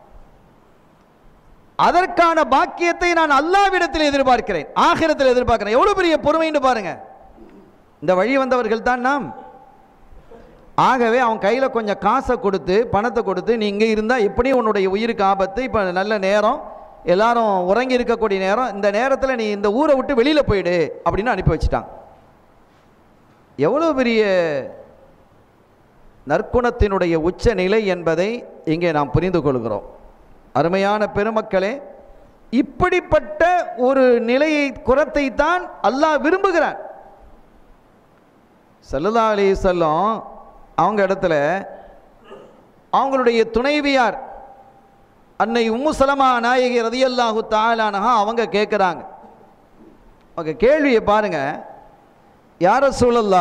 அதற்கான பாக்கியத்தை நான் அல்லாவிடத்தில் எதிர்பார்க்கிறேன் ஆகிரத்தில் எதிர்பார்க்கிறேன் எவ்வளவு பெரிய பொறுமைன்னு பாருங்க இந்த வழி வந்தவர்கள் தான் நாம் ஆகவே அவன் கையில் கொஞ்சம் காசை கொடுத்து பணத்தை கொடுத்து நீ இங்கே இருந்தால் எப்படியும் உன்னுடைய உயிருக்கு ஆபத்து இப்போ நல்ல நேரம் எல்லாரும் உறங்கி இருக்கக்கூடிய நேரம் இந்த நேரத்தில் நீ இந்த ஊரை விட்டு வெளியில் போயிடு அப்படின்னு அனுப்பி வச்சிட்டான் எவ்வளோ பெரிய நற்குணத்தினுடைய உச்ச நிலை என்பதை இங்கே நாம் புரிந்து கொள்கிறோம் அருமையான பெருமக்களே இப்படிப்பட்ட ஒரு நிலையை குறத்தை தான் அல்லாஹ் விரும்புகிறான் சல்லல்லா அலி சொல்லம் அவங்க இடத்துல அவங்களுடைய துணைவியார் அன்னை உம்மு சலமா நாயகி ரதியல்லாஹு தாலானஹா அவங்க கேட்குறாங்க அவங்க கேள்வியை பாருங்க யார சூழல்லா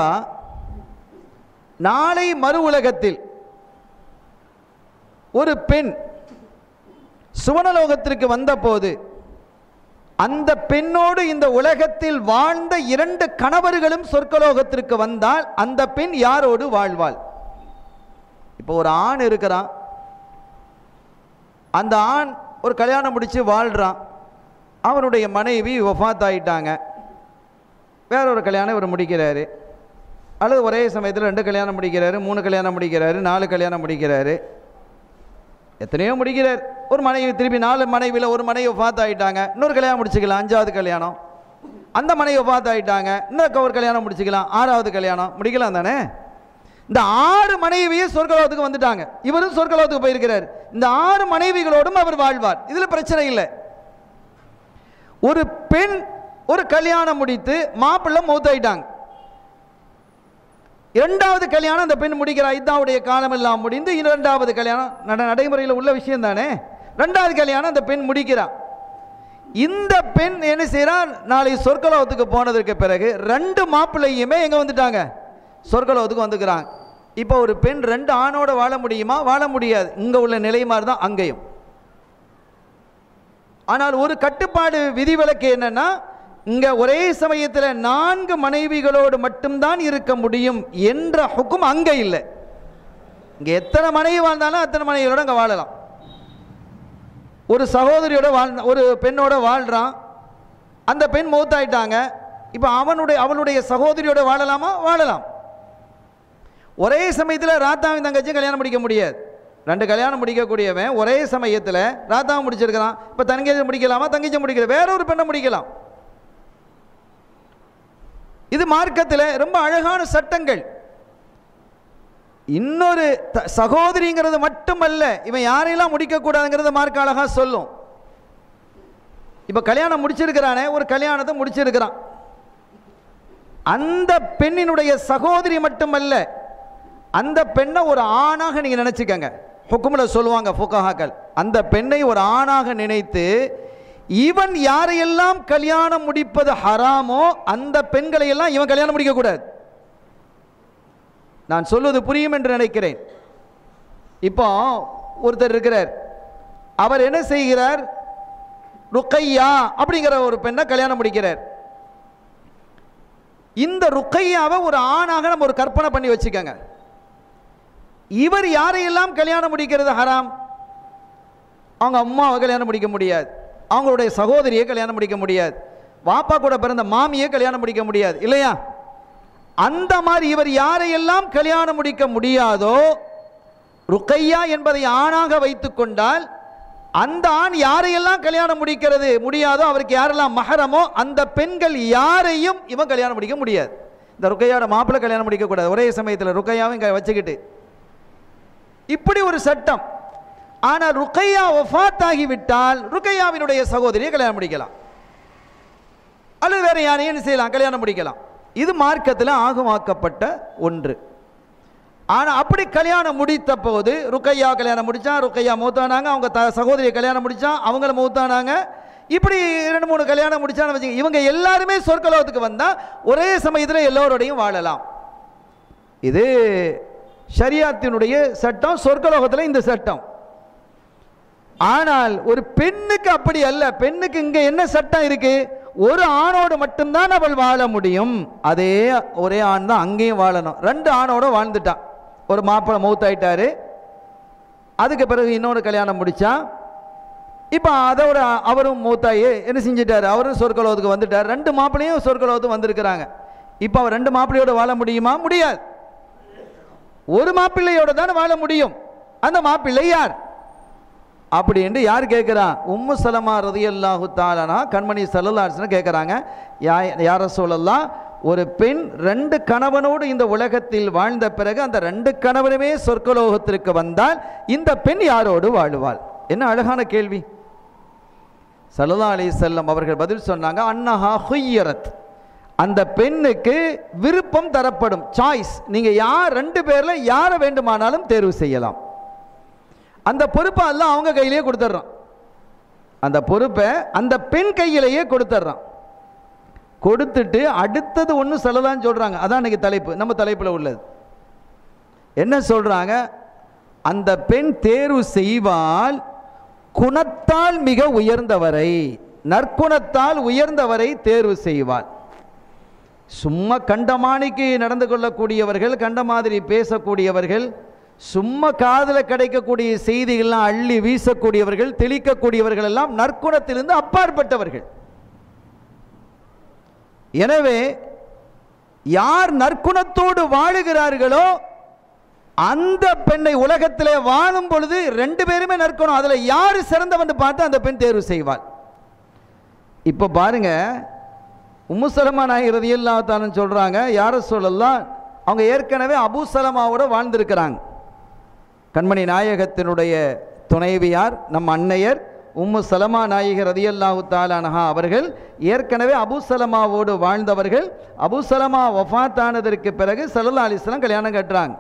நாளை மறு உலகத்தில் ஒரு பெண் சுவனலோகத்திற்கு வந்தபோது அந்த பெண்ணோடு இந்த உலகத்தில் வாழ்ந்த இரண்டு கணவர்களும் சொர்க்கலோகத்திற்கு வந்தால் அந்த பெண் யாரோடு வாழ்வாள் இப்போ ஒரு ஆண் இருக்கிறான் அந்த ஆண் ஒரு கல்யாணம் முடித்து வாழ்கிறான் அவனுடைய மனைவி ஒஃபாத் ஆயிட்டாங்க வேற ஒரு கல்யாணம் இவர் முடிக்கிறாரு அல்லது ஒரே சமயத்தில் ரெண்டு கல்யாணம் முடிக்கிறாரு மூணு கல்யாணம் முடிக்கிறாரு நாலு கல்யாணம் முடிக்கிறாரு எத்தனையோ முடிக்கிறார் ஒரு மனைவி திருப்பி நாலு மனைவியில் ஒரு மனைவி ஒஃபாத் ஆயிட்டாங்க இன்னொரு கல்யாணம் முடிச்சுக்கலாம் அஞ்சாவது கல்யாணம் அந்த மனைவி ஒஃபாத் ஆயிட்டாங்க இன்னொரு ஒரு கல்யாணம் முடிச்சுக்கலாம் ஆறாவது கல்யாணம் முடிக்கலாம் தானே இந்த ஆறு மனைவியே சொர்க்கலோகத்துக்கு வந்துட்டாங்க இவரும் சொர்க்கலோகத்துக்கு போயிருக்கிறார் இந்த ஆறு மனைவிகளோடும் அவர் வாழ்வார் இதுல பிரச்சனை இல்லை ஒரு பெண் ஒரு கல்யாணம் முடித்து மாப்பிள்ளை மூத்தாயிட்டாங்க இரண்டாவது கல்யாணம் அந்த பெண் முடிக்கிறா இதாவுடைய காலம் எல்லாம் முடிந்து இரண்டாவது கல்யாணம் நட நடைமுறையில் உள்ள விஷயம் தானே ரெண்டாவது கல்யாணம் அந்த பெண் முடிக்கிறா இந்த பெண் என்ன செய்றா நாளை சொர்க்கலோகத்துக்கு போனதற்கு பிறகு ரெண்டு மாப்பிள்ளையுமே எங்க வந்துட்டாங்க சொர்க்கலோகத்துக்கு வந்துக்கிறாங்க இப்போ ஒரு பெண் ரெண்டு ஆணோட வாழ முடியுமா வாழ முடியாது இங்க உள்ள நிலை மாதிரி தான் அங்கேயும் ஆனால் ஒரு கட்டுப்பாடு விதிவிலக்கு என்னன்னா இங்க ஒரே சமயத்தில் நான்கு மனைவிகளோடு மட்டும்தான் இருக்க முடியும் என்ற ஹுக்கும் அங்க இல்லை இங்க எத்தனை மனைவி வாழ்ந்தாலும் அத்தனை மனைவிகளோட அங்க வாழலாம் ஒரு சகோதரியோட வாழ் ஒரு பெண்ணோட வாழ்றான் அந்த பெண் மௌத்தாயிட்டாங்க இப்போ அவனுடைய அவளுடைய சகோதரியோட வாழலாமா வாழலாம் ஒரே சமயத்தில் ராத்தாவின் தங்கச்சியும் கல்யாணம் முடிக்க முடியாது ரெண்டு கல்யாணம் முடிக்கக்கூடியவன் ஒரே சமயத்தில் ராத்தாவும் முடிச்சிருக்கிறான் இப்போ தங்கச்சி முடிக்கலாமா தங்கச்சி முடிக்கல வேற ஒரு பெண்ணை முடிக்கலாம் இது மார்க்கத்தில் ரொம்ப அழகான சட்டங்கள் இன்னொரு த- சகோதரிங்கிறது மட்டுமல்ல இவன் யாரையெல்லாம் முடிக்கக்கூடாதுங்கிறத மார்க்க அழகா சொல்லும் இப்போ கல்யாணம் முடிச்சிருக்கிறானே ஒரு கல்யாணத்தை முடிச்சிருக்கிறான் அந்த பெண்ணினுடைய சகோதரி மட்டுமல்ல அந்த பெண்ணை ஒரு ஆணாக நீங்க நினைச்சுக்கங்க ஹுக்குமில் சொல்லுவாங்க ஃபுகஹாக்கள் அந்த பெண்ணை ஒரு ஆணாக நினைத்து இவன் யாரையெல்லாம் கல்யாணம் முடிப்பது ஹராமோ அந்த பெண்களை எல்லாம் இவன் கல்யாணம் முடிக்கக்கூடாது நான் சொல்வது புரியும் என்று நினைக்கிறேன் இப்போ ஒருத்தர் இருக்கிறார் அவர் என்ன செய்கிறார் ருக்கையா அப்படிங்கிற ஒரு பெண்ணை கல்யாணம் முடிக்கிறார் இந்த ருக்கையாவை ஒரு ஆணாக நம்ம ஒரு கற்பனை பண்ணி வச்சுக்கோங்க இவர் யாரையெல்லாம் கல்யாணம் முடிக்கிறது ஹராம் அவங்க அம்மாவை கல்யாணம் முடிக்க முடியாது அவங்களுடைய சகோதரியை கல்யாணம் முடிக்க முடியாது வாப்பா கூட பிறந்த மாமியை கல்யாணம் முடிக்க முடியாது இல்லையா அந்த மாதிரி இவர் யாரையெல்லாம் கல்யாணம் முடிக்க முடியாதோ ருக்கையா என்பதை ஆணாக வைத்துக் கொண்டால் அந்த ஆண் யாரையெல்லாம் கல்யாணம் முடிக்கிறது முடியாதோ அவருக்கு யாரெல்லாம் மகரமோ அந்த பெண்கள் யாரையும் இவன் கல்யாணம் முடிக்க முடியாது இந்த ருக்கையாவோட மாப்பிள்ளை கல்யாணம் முடிக்க கூடாது ஒரே சமயத்தில் ருக்கையாவும் இங்க வச்சுக்கிட்டு இப்படி ஒரு சட்டம் ஆனால் ருக்கையா ஒஃபாத் ஆகிவிட்டால் ருக்கையாவினுடைய சகோதரியை கல்யாணம் முடிக்கலாம் அல்லது வேற யாரையும் என்ன செய்யலாம் கல்யாணம் முடிக்கலாம் இது மார்க்கத்தில் ஆகமாக்கப்பட்ட ஒன்று ஆனால் அப்படி கல்யாணம் முடித்த போது ருக்கையா கல்யாணம் முடிச்சா ருக்கையா மூத்தானாங்க அவங்க த சகோதரியை கல்யாணம் முடிச்சா அவங்கள மூத்தானாங்க இப்படி ரெண்டு மூணு கல்யாணம் முடிச்சான்னு வச்சுங்க இவங்க எல்லாருமே சொர்க்கலோகத்துக்கு வந்தால் ஒரே சமயத்தில் எல்லோரோடையும் வாழலாம் இது ஷரியாத்தினுடைய சட்டம் சொர்க்கலோகத்தில் இந்த சட்டம் ஆனால் ஒரு பெண்ணுக்கு அப்படி அல்ல பெண்ணுக்கு இங்க என்ன சட்டம் இருக்கு ஒரு ஆணோடு மட்டும்தான் அவள் வாழ முடியும் அதே ஒரே ஆண் தான் அங்கேயும் வாழணும் ரெண்டு ஆணோட வாழ்ந்துட்டான் ஒரு மாப்பிள்ளை மௌத்தாயிட்டாரு அதுக்கு பிறகு இன்னொரு கல்யாணம் முடிச்சா இப்போ அதோட அவரும் மூத்தாயி என்ன செஞ்சிட்டாரு அவரும் சொர்க்கலோகத்துக்கு வந்துட்டார் ரெண்டு மாப்பிள்ளையும் சொர்க்கலோகத்துக்கு வந்திருக்கிறாங்க இப்போ அவர் ரெண்டு மாப்பிள்ளையோட வாழ முடியுமா முடியாது ஒரு மாப்பிள்ளையோட தானே வாழ முடியும் அந்த மாப்பிள்ளை யார் அப்படி என்று யார் கேட்குறா உம்மு சலமா ரதியல்லாஹு தாலனா கண்மணி சல்லல்லாஸ்னு கேட்குறாங்க யா யார சொல்லலாம் ஒரு பெண் ரெண்டு கணவனோடு இந்த உலகத்தில் வாழ்ந்த பிறகு அந்த ரெண்டு கணவனுமே சொர்க்கலோகத்திற்கு வந்தால் இந்த பெண் யாரோடு வாழுவாள் என்ன அழகான கேள்வி சல்லா அலி செல்லம் அவர்கள் பதில் சொன்னாங்க அன்னஹா ஹுய்யரத் அந்த பெண்ணுக்கு விருப்பம் தரப்படும் சாய்ஸ் நீங்க யார் ரெண்டு பேர்ல யாரை வேண்டுமானாலும் தேர்வு செய்யலாம் அந்த பொறுப்பை எல்லாம் அவங்க கையிலேயே கொடுத்துட்றான் அந்த பொறுப்பை அந்த பெண் கையிலேயே கொடுத்துட்றான் கொடுத்துட்டு அடுத்தது ஒன்று சொல்லலாம்னு சொல்கிறாங்க அதான் இன்னைக்கு தலைப்பு நம்ம தலைப்பில் உள்ளது என்ன சொல்கிறாங்க அந்த பெண் தேர்வு செய்வால் குணத்தால் மிக உயர்ந்தவரை நற்குணத்தால் உயர்ந்தவரை தேர்வு செய்வாள் சும்மா கண்டமானிக்கு நடந்து கொள்ளக்கூடியவர்கள் கண்ட மாதிரி பேசக்கூடியவர்கள் சும்மா காதில் கிடைக்கக்கூடிய செய்திகள்லாம் அள்ளி வீசக்கூடியவர்கள் தெளிக்கக்கூடியவர்கள் எல்லாம் நற்குணத்திலிருந்து அப்பாற்பட்டவர்கள் எனவே யார் நற்குணத்தோடு வாழுகிறார்களோ அந்த பெண்ணை உலகத்திலே வாழும் பொழுது ரெண்டு பேருமே நற்குணம் அதில் யார் சிறந்தவன் பார்த்து அந்த பெண் தேர்வு செய்வாள் இப்போ பாருங்க உம்முசலமா நாயகர் ரதியல்லாத்தாலும் சொல்கிறாங்க யார சொல்லலாம் அவங்க ஏற்கனவே அபு சலமாவோட வாழ்ந்திருக்கிறாங்க கண்மணி நாயகத்தினுடைய துணைவியார் நம் அன்னையர் உம்மு சலமா நாயகர் ரதியல்லாஹு தாலானஹா அவர்கள் ஏற்கனவே அபு சலமாவோடு வாழ்ந்தவர்கள் அபு சலமா வஃபாத் ஆனதற்கு பிறகு சல்லா அலிஸ்லாம் கல்யாணம் கட்டுறாங்க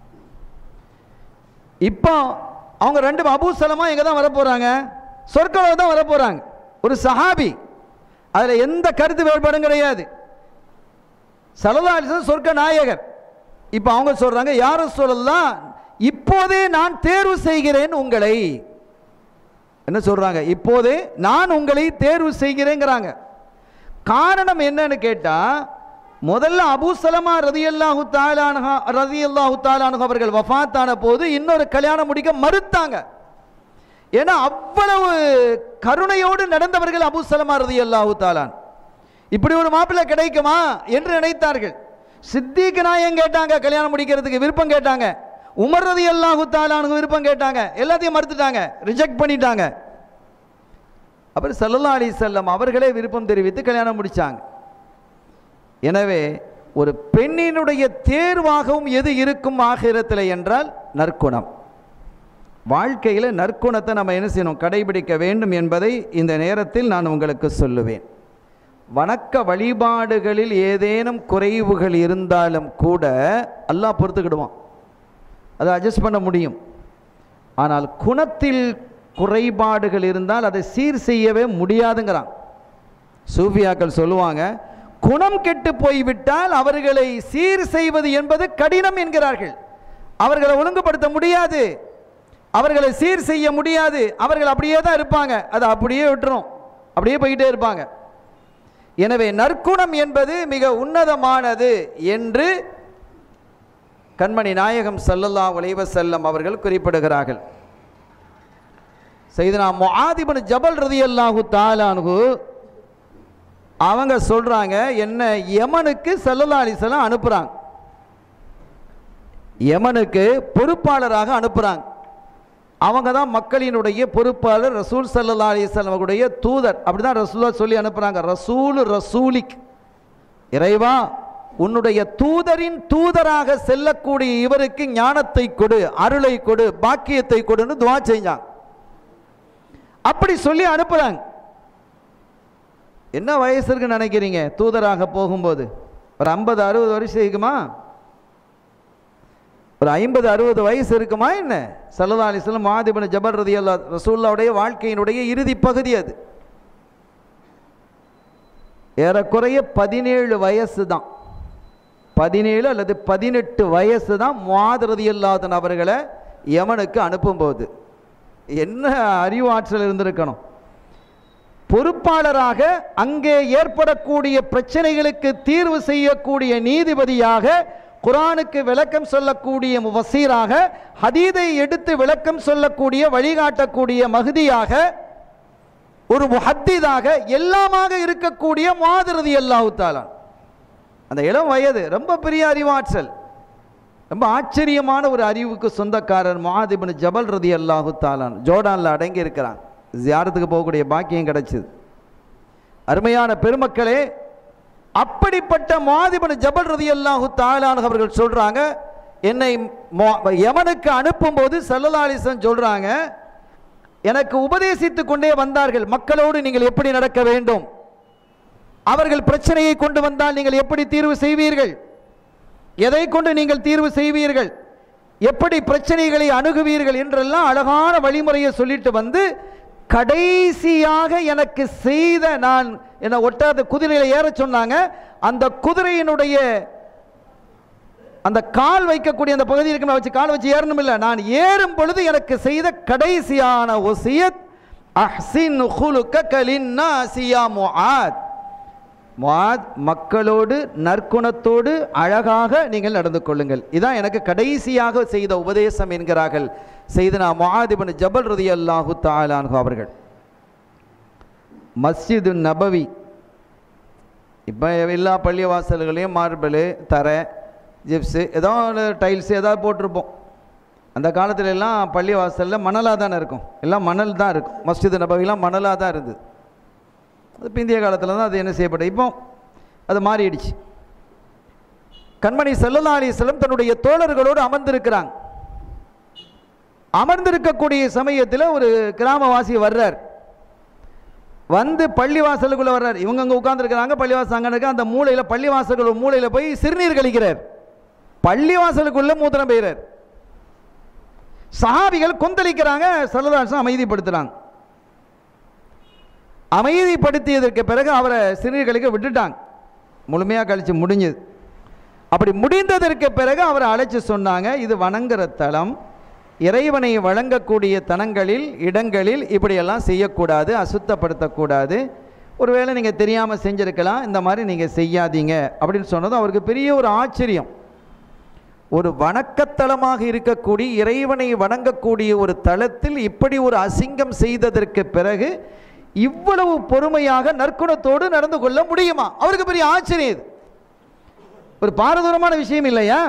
இப்போ அவங்க ரெண்டு அபு சலமா எங்கே தான் வரப்போகிறாங்க சொர்க்கத்தில் தான் வரப்போகிறாங்க ஒரு சஹாபி அதில் எந்த கருத்து வேறுபாடும் கிடையாது சல்லா அலிஸ்லாம் சொர்க்க நாயகர் இப்போ அவங்க சொல்கிறாங்க யாரும் சொல்லலாம் இப்போதே நான் தேர்வு செய்கிறேன் உங்களை என்ன சொல்றாங்க இப்போதே நான் உங்களை தேர்வு செய்கிறேங்கிறாங்க காரணம் என்னன்னு கேட்டா முதல்ல அபூ சலமா ரதியல்லாஹு தாலானஹா ரதியல்லாஹு தாலானஹு அவர்கள் வஃபாத்தான போது இன்னொரு கல்யாணம் முடிக்க மறுத்தாங்க ஏன்னா அவ்வளவு கருணையோடு நடந்தவர்கள் அபூ சலமா ரதியல்லாஹு தாலான் இப்படி ஒரு மாப்பிள்ளை கிடைக்குமா என்று நினைத்தார்கள் சித்திக்கு நாயம் கேட்டாங்க கல்யாணம் முடிக்கிறதுக்கு விருப்பம் கேட்டாங்க உமர் ரதி அல்லாஹு தாலானு விருப்பம் கேட்டாங்க எல்லாத்தையும் மறுத்துட்டாங்க ரிஜெக்ட் பண்ணிட்டாங்க அப்புறம் சல்லல்லா அலி செல்லம் அவர்களே விருப்பம் தெரிவித்து கல்யாணம் முடிச்சாங்க எனவே ஒரு பெண்ணினுடைய தேர்வாகவும் எது இருக்கும் ஆகிரத்தில் என்றால் நற்குணம் வாழ்க்கையில் நற்குணத்தை நம்ம என்ன செய்யணும் கடைபிடிக்க வேண்டும் என்பதை இந்த நேரத்தில் நான் உங்களுக்கு சொல்லுவேன் வணக்க வழிபாடுகளில் ஏதேனும் குறைவுகள் இருந்தாலும் கூட அல்லாஹ் பொறுத்துக்கிடுவான் அதை அட்ஜஸ்ட் பண்ண முடியும் ஆனால் குணத்தில் குறைபாடுகள் இருந்தால் அதை சீர் செய்யவே முடியாதுங்கிறான் சூஃபியாக்கள் சொல்லுவாங்க குணம் கெட்டு போய்விட்டால் அவர்களை சீர் செய்வது என்பது கடினம் என்கிறார்கள் அவர்களை ஒழுங்குபடுத்த முடியாது அவர்களை சீர் செய்ய முடியாது அவர்கள் அப்படியே தான் இருப்பாங்க அதை அப்படியே விட்டுரும் அப்படியே போயிட்டே இருப்பாங்க எனவே நற்குணம் என்பது மிக உன்னதமானது என்று கண்மணி நாயகம் சல்லல்லா உலைவ செல்லம் அவர்கள் குறிப்பிடுகிறார்கள் செய்தனா முஆதிபன் ஜபல் ரதி அல்லாஹு தாலானு அவங்க சொல்றாங்க என்ன யமனுக்கு சல்லல்லா அலிசல்லாம் அனுப்புறாங்க யமனுக்கு பொறுப்பாளராக அனுப்புறாங்க அவங்க தான் மக்களினுடைய பொறுப்பாளர் ரசூல் சல்லா அலிஸ்லாம் அவர்களுடைய தூதர் அப்படிதான் ரசூலா சொல்லி அனுப்புறாங்க ரசூல் ரசூலிக் இறைவா உன்னுடைய தூதரின் தூதராக செல்லக்கூடிய இவருக்கு ஞானத்தை கொடு அருளை கொடு பாக்கியத்தை கொடுன்னு துவா செஞ்சாங்க அப்படி சொல்லி அனுப்புறாங்க என்ன வயசு இருக்குன்னு நினைக்கிறீங்க தூதராக போகும்போது ஒரு ஐம்பது அறுபது வருஷம் இருக்குமா ஒரு ஐம்பது அறுபது வயசு இருக்குமா என்ன சல்லா அலிஸ்லாம் மாதிபன் ஜபல் ரதி அல்லா ரசூல்லாவுடைய வாழ்க்கையினுடைய இறுதி பகுதி அது ஏறக்குறைய பதினேழு வயசு தான் பதினேழு அல்லது பதினெட்டு வயசு தான் மாதரதி அல்லாதன் அவர்களை யமனுக்கு அனுப்பும்போது என்ன அறிவாற்றல் இருந்திருக்கணும் பொறுப்பாளராக அங்கே ஏற்படக்கூடிய பிரச்சனைகளுக்கு தீர்வு செய்யக்கூடிய நீதிபதியாக குரானுக்கு விளக்கம் சொல்லக்கூடிய வசீராக ஹதீதை எடுத்து விளக்கம் சொல்லக்கூடிய வழிகாட்டக்கூடிய மகுதியாக ஒரு முஹத்திதாக எல்லாமாக இருக்கக்கூடிய மாதிரதி அல்லாஹு தாலான் அந்த இளம் வயது ரொம்ப பெரிய அறிவாற்றல் ரொம்ப ஆச்சரியமான ஒரு அறிவுக்கு சொந்தக்காரர் மாதிபின் ஜபல் ரதி அல்லாஹு தாலான் ஜோர்டானில் அடங்கி இருக்கிறான் ஜியாரத்துக்கு போகக்கூடிய பாக்கியம் கிடைச்சிது அருமையான பெருமக்களே அப்படிப்பட்ட மாதிபன் ஜபல் ரதி அல்லாஹு தாலான் அவர்கள் சொல்றாங்க என்னை மொ- யமனுக்கு அனுப்பும்போது சல்லல்லா அலிஸ்லாம் சொல்றாங்க எனக்கு உபதேசித்து கொண்டே வந்தார்கள் மக்களோடு நீங்கள் எப்படி நடக்க வேண்டும் அவர்கள் பிரச்சனையை கொண்டு வந்தால் நீங்கள் எப்படி தீர்வு செய்வீர்கள் எதை கொண்டு நீங்கள் தீர்வு செய்வீர்கள் எப்படி பிரச்சனைகளை அணுகுவீர்கள் என்றெல்லாம் அழகான வழிமுறையை சொல்லிட்டு வந்து கடைசியாக எனக்கு செய்த நான் என்னை ஒட்டாத குதிரையில் ஏற சொன்னாங்க அந்த குதிரையினுடைய அந்த கால் வைக்கக்கூடிய அந்த பகுதி இருக்கு நான் வச்சு கால் வச்சு ஏறணும் இல்லை நான் ஏறும் பொழுது எனக்கு செய்த கடைசியான ஒசியத் அஹ்சின் ஹுலுக்க கலின்னா சியா முஆத் முஆத் மக்களோடு நற்குணத்தோடு அழகாக நீங்கள் நடந்து கொள்ளுங்கள் இதான் எனக்கு கடைசியாக செய்த உபதேசம் என்கிறார்கள் செய்தனா முஆதிபன் ஜபல் ரதி அல்லாஹு தாலான்ஹு அவர்கள் மஸ்ஜிது நபவி இப்போ எல்லா பள்ளிவாசல்களையும் மார்பிள் தரை ஜிப்ஸு ஏதோ ஒரு டைல்ஸு ஏதாவது போட்டிருப்போம் அந்த காலத்துல எல்லாம் பள்ளிவாசலில் மணலாக தானே இருக்கும் எல்லாம் மணல் தான் இருக்கும் மஸ்ஜிது நபவிலாம் மணலாக தான் இருந்தது அது பிந்திய காலத்தில் தான் அது என்ன செய்யப்பட்டது இப்போ அது மாறிடுச்சு கண்மணி செல்லல்லா அலிஸ்லம் தன்னுடைய தோழர்களோடு அமர்ந்திருக்கிறாங்க அமர்ந்திருக்கக்கூடிய சமயத்தில் ஒரு கிராமவாசி வர்றார் வந்து பள்ளிவாசலுக்குள்ளே வர்றார் இவங்க அங்கே உட்காந்துருக்கிறாங்க பள்ளிவாசல் அங்கே இருக்க அந்த மூலையில் பள்ளிவாசல் மூலையில் போய் சிறுநீர் கழிக்கிறார் பள்ளிவாசலுக்குள்ளே மூத்திரம் பெய்கிறார் சஹாபிகள் கொந்தளிக்கிறாங்க சல்லதாசம் அமைதிப்படுத்துகிறாங்க அமைதிப்படுத்தியதற்கு பிறகு அவரை சிறுநீர் கழிக்க விட்டுட்டாங்க முழுமையாக கழிச்சு முடிஞ்சது அப்படி முடிந்ததற்கு பிறகு அவரை அழைச்சி சொன்னாங்க இது வணங்குற தலம் இறைவனை வழங்கக்கூடிய தனங்களில் இடங்களில் இப்படியெல்லாம் செய்யக்கூடாது அசுத்தப்படுத்தக்கூடாது ஒருவேளை நீங்கள் தெரியாமல் செஞ்சுருக்கலாம் இந்த மாதிரி நீங்கள் செய்யாதீங்க அப்படின்னு சொன்னதும் அவருக்கு பெரிய ஒரு ஆச்சரியம் ஒரு வணக்கத்தலமாக இருக்கக்கூடிய இறைவனை வணங்கக்கூடிய ஒரு தளத்தில் இப்படி ஒரு அசிங்கம் செய்ததற்கு பிறகு இவ்வளவு பொறுமையாக நற்குணத்தோடு நடந்து கொள்ள முடியுமா அவருக்கு பெரிய ஆச்சரியம் இது ஒரு பாரதூரமான விஷயம் இல்லையா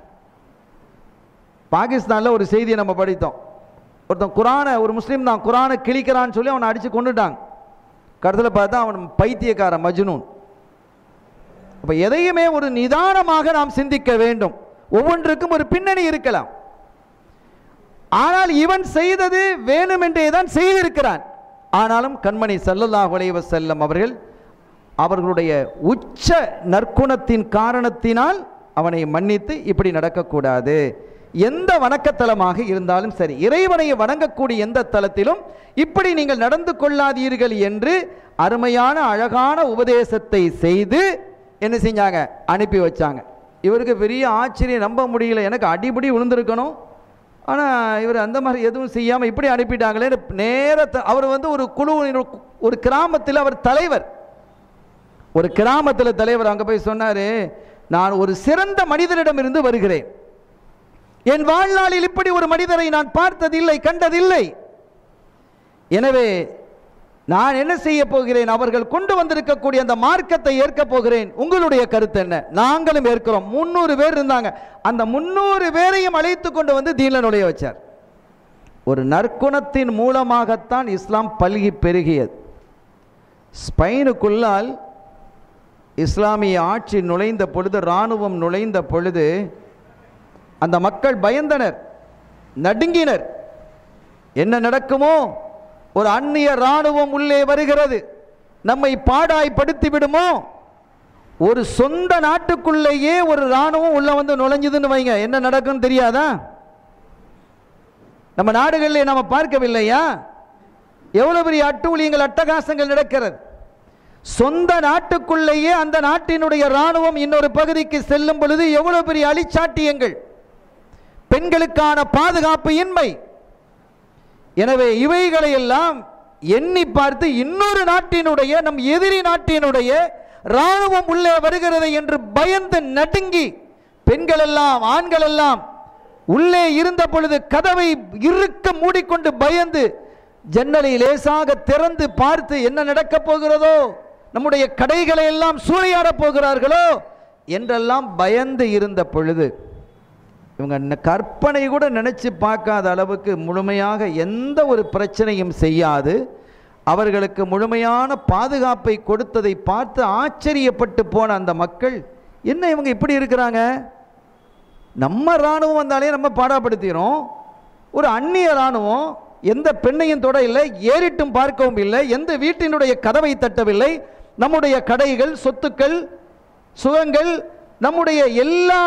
பாகிஸ்தானில் ஒரு செய்தியை நம்ம படித்தோம் ஒருத்தன் குரானை ஒரு முஸ்லீம் தான் குரானை கிழிக்கிறான்னு சொல்லி அவனை அடித்து கொண்டுட்டாங்க கடைசியில் பார்த்தா அவன் பைத்தியக்காரன் மஜ்னூன் அப்போ எதையுமே ஒரு நிதானமாக நாம் சிந்திக்க வேண்டும் ஒவ்வொன்றுக்கும் ஒரு பின்னணி இருக்கலாம் ஆனால் இவன் செய்தது வேணுமென்றே தான் செய்திருக்கிறான் ஆனாலும் கண்மணி சல்லல்லாஹு அலைஹி வஸல்லம் அவர்கள் அவர்களுடைய உச்ச நற்குணத்தின் காரணத்தினால் அவனை மன்னித்து இப்படி நடக்கக்கூடாது எந்த வணக்கத்தலமாக இருந்தாலும் சரி இறைவனை வணங்கக்கூடிய எந்த தலத்திலும் இப்படி நீங்கள் நடந்து கொள்ளாதீர்கள் என்று அருமையான அழகான உபதேசத்தை செய்து என்ன செஞ்சாங்க அனுப்பி வச்சாங்க இவருக்கு பெரிய ஆச்சரியம் நம்ப முடியல எனக்கு அடிபடி விழுந்திருக்கணும் ஆனால் இவர் அந்த மாதிரி எதுவும் செய்யாமல் இப்படி அனுப்பிட்டாங்களே நேரத்தை அவர் வந்து ஒரு குழு ஒரு கிராமத்தில் அவர் தலைவர் ஒரு கிராமத்தில் தலைவர் அங்கே போய் சொன்னார் நான் ஒரு சிறந்த மனிதனிடமிருந்து வருகிறேன் என் வாழ்நாளில் இப்படி ஒரு மனிதரை நான் பார்த்ததில்லை கண்டதில்லை எனவே நான் என்ன செய்ய போகிறேன் அவர்கள் கொண்டு வந்திருக்கக்கூடிய அந்த மார்க்கத்தை ஏற்க போகிறேன் உங்களுடைய கருத்து என்ன நாங்களும் ஏற்கிறோம் முந்நூறு பேர் இருந்தாங்க அந்த முந்நூறு பேரையும் அழைத்து கொண்டு வந்து தீன நுழைய வச்சார் ஒரு நற்குணத்தின் மூலமாகத்தான் இஸ்லாம் பல்கி பெருகியது ஸ்பெயினுக்குள்ளால் இஸ்லாமிய ஆட்சி நுழைந்த பொழுது இராணுவம் நுழைந்த பொழுது அந்த மக்கள் பயந்தனர் நடுங்கினர் என்ன நடக்குமோ ஒரு அந்நிய இராணுவம் உள்ளே வருகிறது நம்மை பாடாய்படுத்தி விடுமோ ஒரு சொந்த நாட்டுக்குள்ளேயே ஒரு இராணுவம் உள்ள வந்து நுழைஞ்சதுன்னு வைங்க என்ன நடக்கும்னு தெரியாதா நம்ம நாடுகளில் நம்ம பார்க்கவில்லையா எவ்வளவு பெரிய அட்டூழியங்கள் அட்டகாசங்கள் நடக்கிறது சொந்த நாட்டுக்குள்ளேயே அந்த நாட்டினுடைய இராணுவம் இன்னொரு பகுதிக்கு செல்லும் பொழுது எவ்வளவு பெரிய அழிச்சாட்டியங்கள் பெண்களுக்கான பாதுகாப்பு இன்மை எனவே இவைகளை எல்லாம் எண்ணி பார்த்து இன்னொரு நாட்டினுடைய நம் எதிரி நாட்டினுடைய இராணுவம் உள்ளே வருகிறது என்று பயந்து நடுங்கி பெண்கள் எல்லாம் ஆண்கள் எல்லாம் உள்ளே இருந்த பொழுது கதவை இறுக்க மூடிக்கொண்டு பயந்து ஜன்னலை லேசாக திறந்து பார்த்து என்ன நடக்கப் போகிறதோ நம்முடைய கடைகளை எல்லாம் சூறையாடப் போகிறார்களோ என்றெல்லாம் பயந்து இருந்த பொழுது இவங்க ந- கற்பனை கூட நினச்சி பார்க்காத அளவுக்கு முழுமையாக எந்த ஒரு பிரச்சனையும் செய்யாது அவர்களுக்கு முழுமையான பாதுகாப்பை கொடுத்ததை பார்த்து ஆச்சரியப்பட்டு போன அந்த மக்கள் என்ன இவங்க இப்படி இருக்கிறாங்க நம்ம இராணுவம் வந்தாலே நம்ம பாடாப்படுத்திடும் ஒரு அந்நிய இராணுவம் எந்த பெண்ணையும் தொட இல்லை ஏறிட்டும் பார்க்கவும் இல்லை எந்த வீட்டினுடைய கதவை தட்டவில்லை நம்முடைய கடைகள் சொத்துக்கள் சுகங்கள் நம்முடைய எல்லா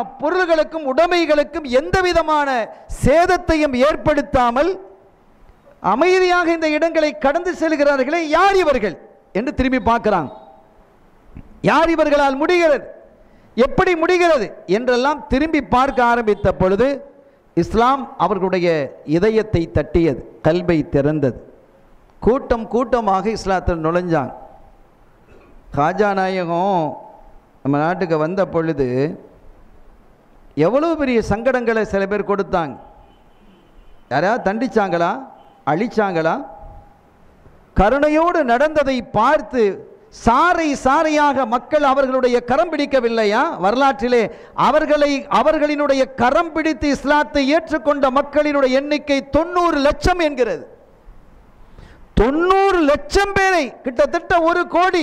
பொருள்களுக்கும் உடைமைகளுக்கும் எந்த விதமான சேதத்தையும் ஏற்படுத்தாமல் அமைதியாக இந்த இடங்களை கடந்து செல்கிறார்களே யார் இவர்கள் என்று திரும்பி பார்க்கிறாங்க யார் இவர்களால் முடிகிறது எப்படி முடிகிறது என்றெல்லாம் திரும்பி பார்க்க ஆரம்பித்த பொழுது இஸ்லாம் அவர்களுடைய இதயத்தை தட்டியது கல்வை திறந்தது கூட்டம் கூட்டமாக இஸ்லாத்தில் நுழைஞ்சாங்க காஜா நாயகம் நம்ம நாட்டுக்கு வந்த பொழுது எவ்வளோ பெரிய சங்கடங்களை சில பேர் கொடுத்தாங்க யாராவது தண்டிச்சாங்களா அழிச்சாங்களா கருணையோடு நடந்ததை பார்த்து சாறை சாறையாக மக்கள் அவர்களுடைய கரம் பிடிக்கவில்லையா வரலாற்றிலே அவர்களை அவர்களினுடைய கரம் பிடித்து இஸ்லாத்தை ஏற்றுக்கொண்ட மக்களினுடைய எண்ணிக்கை தொண்ணூறு லட்சம் என்கிறது தொண்ணூறு லட்சம் பேரை கிட்டத்தட்ட ஒரு கோடி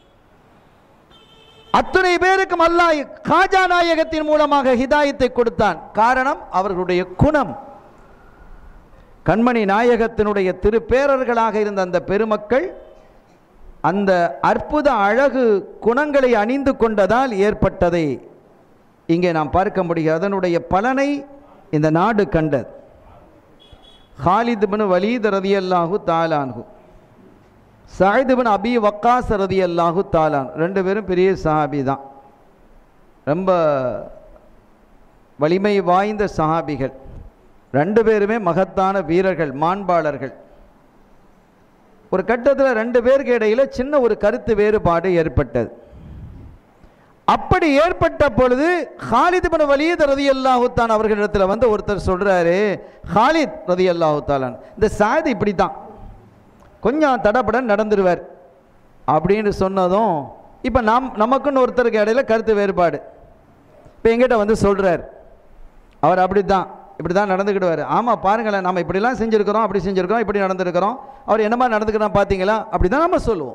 அத்தனை பேருக்கும் அல்லாஹ் காஜா நாயகத்தின் மூலமாக ஹிதாயத்தை கொடுத்தான் காரணம் அவர்களுடைய குணம் கண்மணி நாயகத்தினுடைய திருப்பேரர்களாக இருந்த அந்த பெருமக்கள் அந்த அற்புத அழகு குணங்களை அணிந்து கொண்டதால் ஏற்பட்டதை இங்கே நாம் பார்க்க முடியும் அதனுடைய பலனை இந்த நாடு கண்டது ஹாலித் பின் வலீத் ரதியல்லாஹு தாலான்ஹு சாயித் பின் அபி வக்காஸ் ரதியல்லாஹு தாலான் ரெண்டு பேரும் பெரிய சஹாபி தான் ரொம்ப வலிமை வாய்ந்த சஹாபிகள் ரெண்டு பேருமே மகத்தான வீரர்கள் மாண்பாளர்கள் ஒரு கட்டத்தில் ரெண்டு பேருக்கு இடையில சின்ன ஒரு கருத்து வேறுபாடு ஏற்பட்டது அப்படி ஏற்பட்ட பொழுது ஹாலித் பின் வலீத் ரதி அல்லாஹுத்தான் அவர்களிடத்தில் வந்து ஒருத்தர் சொல்றாரு ஹாலித் ரதி அல்லாஹுத்தாலான் இந்த சாயது இப்படி தான் கொஞ்சம் தடப்பட நடந்துருவார் அப்படின்னு சொன்னதும் இப்போ நாம் நமக்குன்னு ஒருத்தருக்கு இடையில கருத்து வேறுபாடு இப்போ எங்கிட்ட வந்து சொல்றார் அவர் அப்படி தான் இப்படி தான் நடந்துக்கிடுவார் ஆமாம் பாருங்களேன் நம்ம இப்படிலாம் செஞ்சுருக்கிறோம் அப்படி செஞ்சுருக்கிறோம் இப்படி நடந்திருக்கிறோம் அவர் என்னமா நடந்துக்கிறோம் பார்த்தீங்களா அப்படி தான் நம்ம சொல்லுவோம்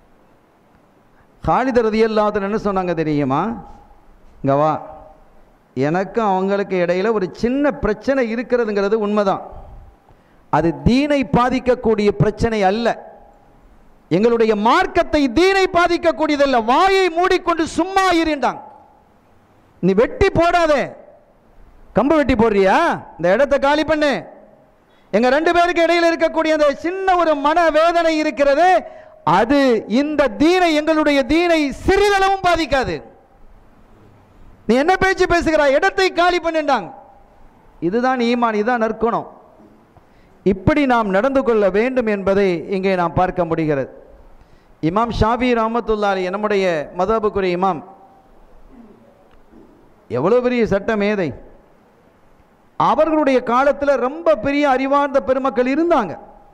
ஹாலித ரதியல்லாத்தன் என்ன சொன்னாங்க தெரியுமா இங்க வா எனக்கும் அவங்களுக்கு இடையில ஒரு சின்ன பிரச்சனை இருக்கிறதுங்கிறது உண்மைதான் அது தீனை பாதிக்கக்கூடிய பிரச்சனை அல்ல எங்களுடைய மார்க்கத்தை தீனை பாதிக்கக்கூடியதல்ல வாயை மூடிக்கொண்டு சும்மா இருண்டாங்க நீ வெட்டி போடாதே கம்பு வெட்டி போடுறியா இந்த இடத்த காலி பண்ணு எங்க ரெண்டு பேருக்கு இடையில இருக்கக்கூடிய அந்த சின்ன ஒரு மன வேதனை இருக்கிறது அது இந்த தீனை எங்களுடைய தீனை சிறிதளவும் பாதிக்காது நீ என்ன பேச்சு பேசுகிறாய் இடத்தை காலி பண்ணிட்டாங்க இதுதான் ஈமான் இதுதான் நற்குணம் இப்படி நாம் நடந்து கொள்ள வேண்டும் என்பதை இங்கே நாம் பார்க்க முடிகிறது இமாம் ஷாபி ரஹமத்துல்லாலி நம்முடைய மதபுக்குரிய இமாம் எவ்வளோ பெரிய சட்ட மேதை அவர்களுடைய காலத்தில் ரொம்ப பெரிய அறிவார்ந்த பெருமக்கள் இருந்தாங்க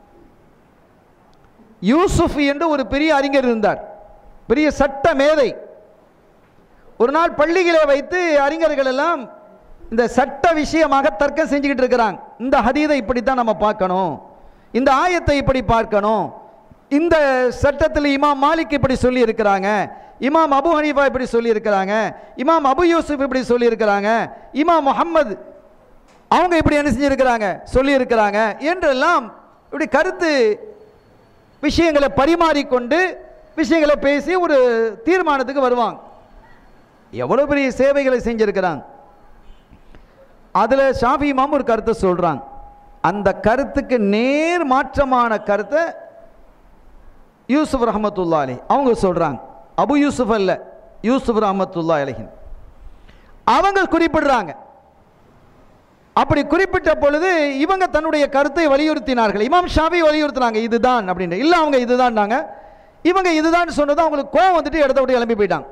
யூசுப் என்று ஒரு பெரிய அறிஞர் இருந்தார் பெரிய சட்ட மேதை ஒரு நாள் பள்ளிகளை வைத்து அறிஞர்கள் எல்லாம் இந்த சட்ட விஷயமாக தர்க்கம் செஞ்சுக்கிட்டு இருக்கிறாங்க இந்த ஹதீதை இப்படித்தான் நம்ம பார்க்கணும் இந்த ஆயத்தை இப்படி பார்க்கணும் இந்த சட்டத்தில் இமாம் மாலிக் இப்படி சொல்லி இருக்கிறாங்க இமாம் அபு ஹனீஃபா இப்படி சொல்லி இருக்கிறாங்க இமாம் அபு யூசுப் இப்படி சொல்லி இருக்கிறாங்க இமாம் முஹம்மது அவங்க இப்படி என்ன செஞ்சிருக்கிறாங்க சொல்லி இருக்கிறாங்க என்றெல்லாம் இப்படி கருத்து விஷயங்களை பரிமாறிக்கொண்டு விஷயங்களை பேசி ஒரு தீர்மானத்துக்கு வருவாங்க எவ்வளோ பெரிய சேவைகளை செஞ்சிருக்கிறாங்க அதில் ஷாஃபி இமாம் ஒரு கருத்தை சொல்கிறாங்க அந்த கருத்துக்கு நேர் மாற்றமான கருத்தை யூசுப் ரஹமத்துல்லா அலி அவங்க சொல்கிறாங்க அபு யூசுப் அல்ல யூசுப் ரஹமத்துல்லா அலிஹின் அவங்க குறிப்பிடுறாங்க அப்படி குறிப்பிட்ட பொழுது இவங்க தன்னுடைய கருத்தை வலியுறுத்தினார்கள் இமாம் ஷாஃபி வலியுறுத்தினாங்க இதுதான் அப்படின்னு இல்லை அவங்க இதுதான்னாங்க இவங்க இதுதான் சொன்னதும் அவங்களுக்கு கோவம் வந்துட்டு இடத்த விட்டு கிளம்பி போயிட்டாங்க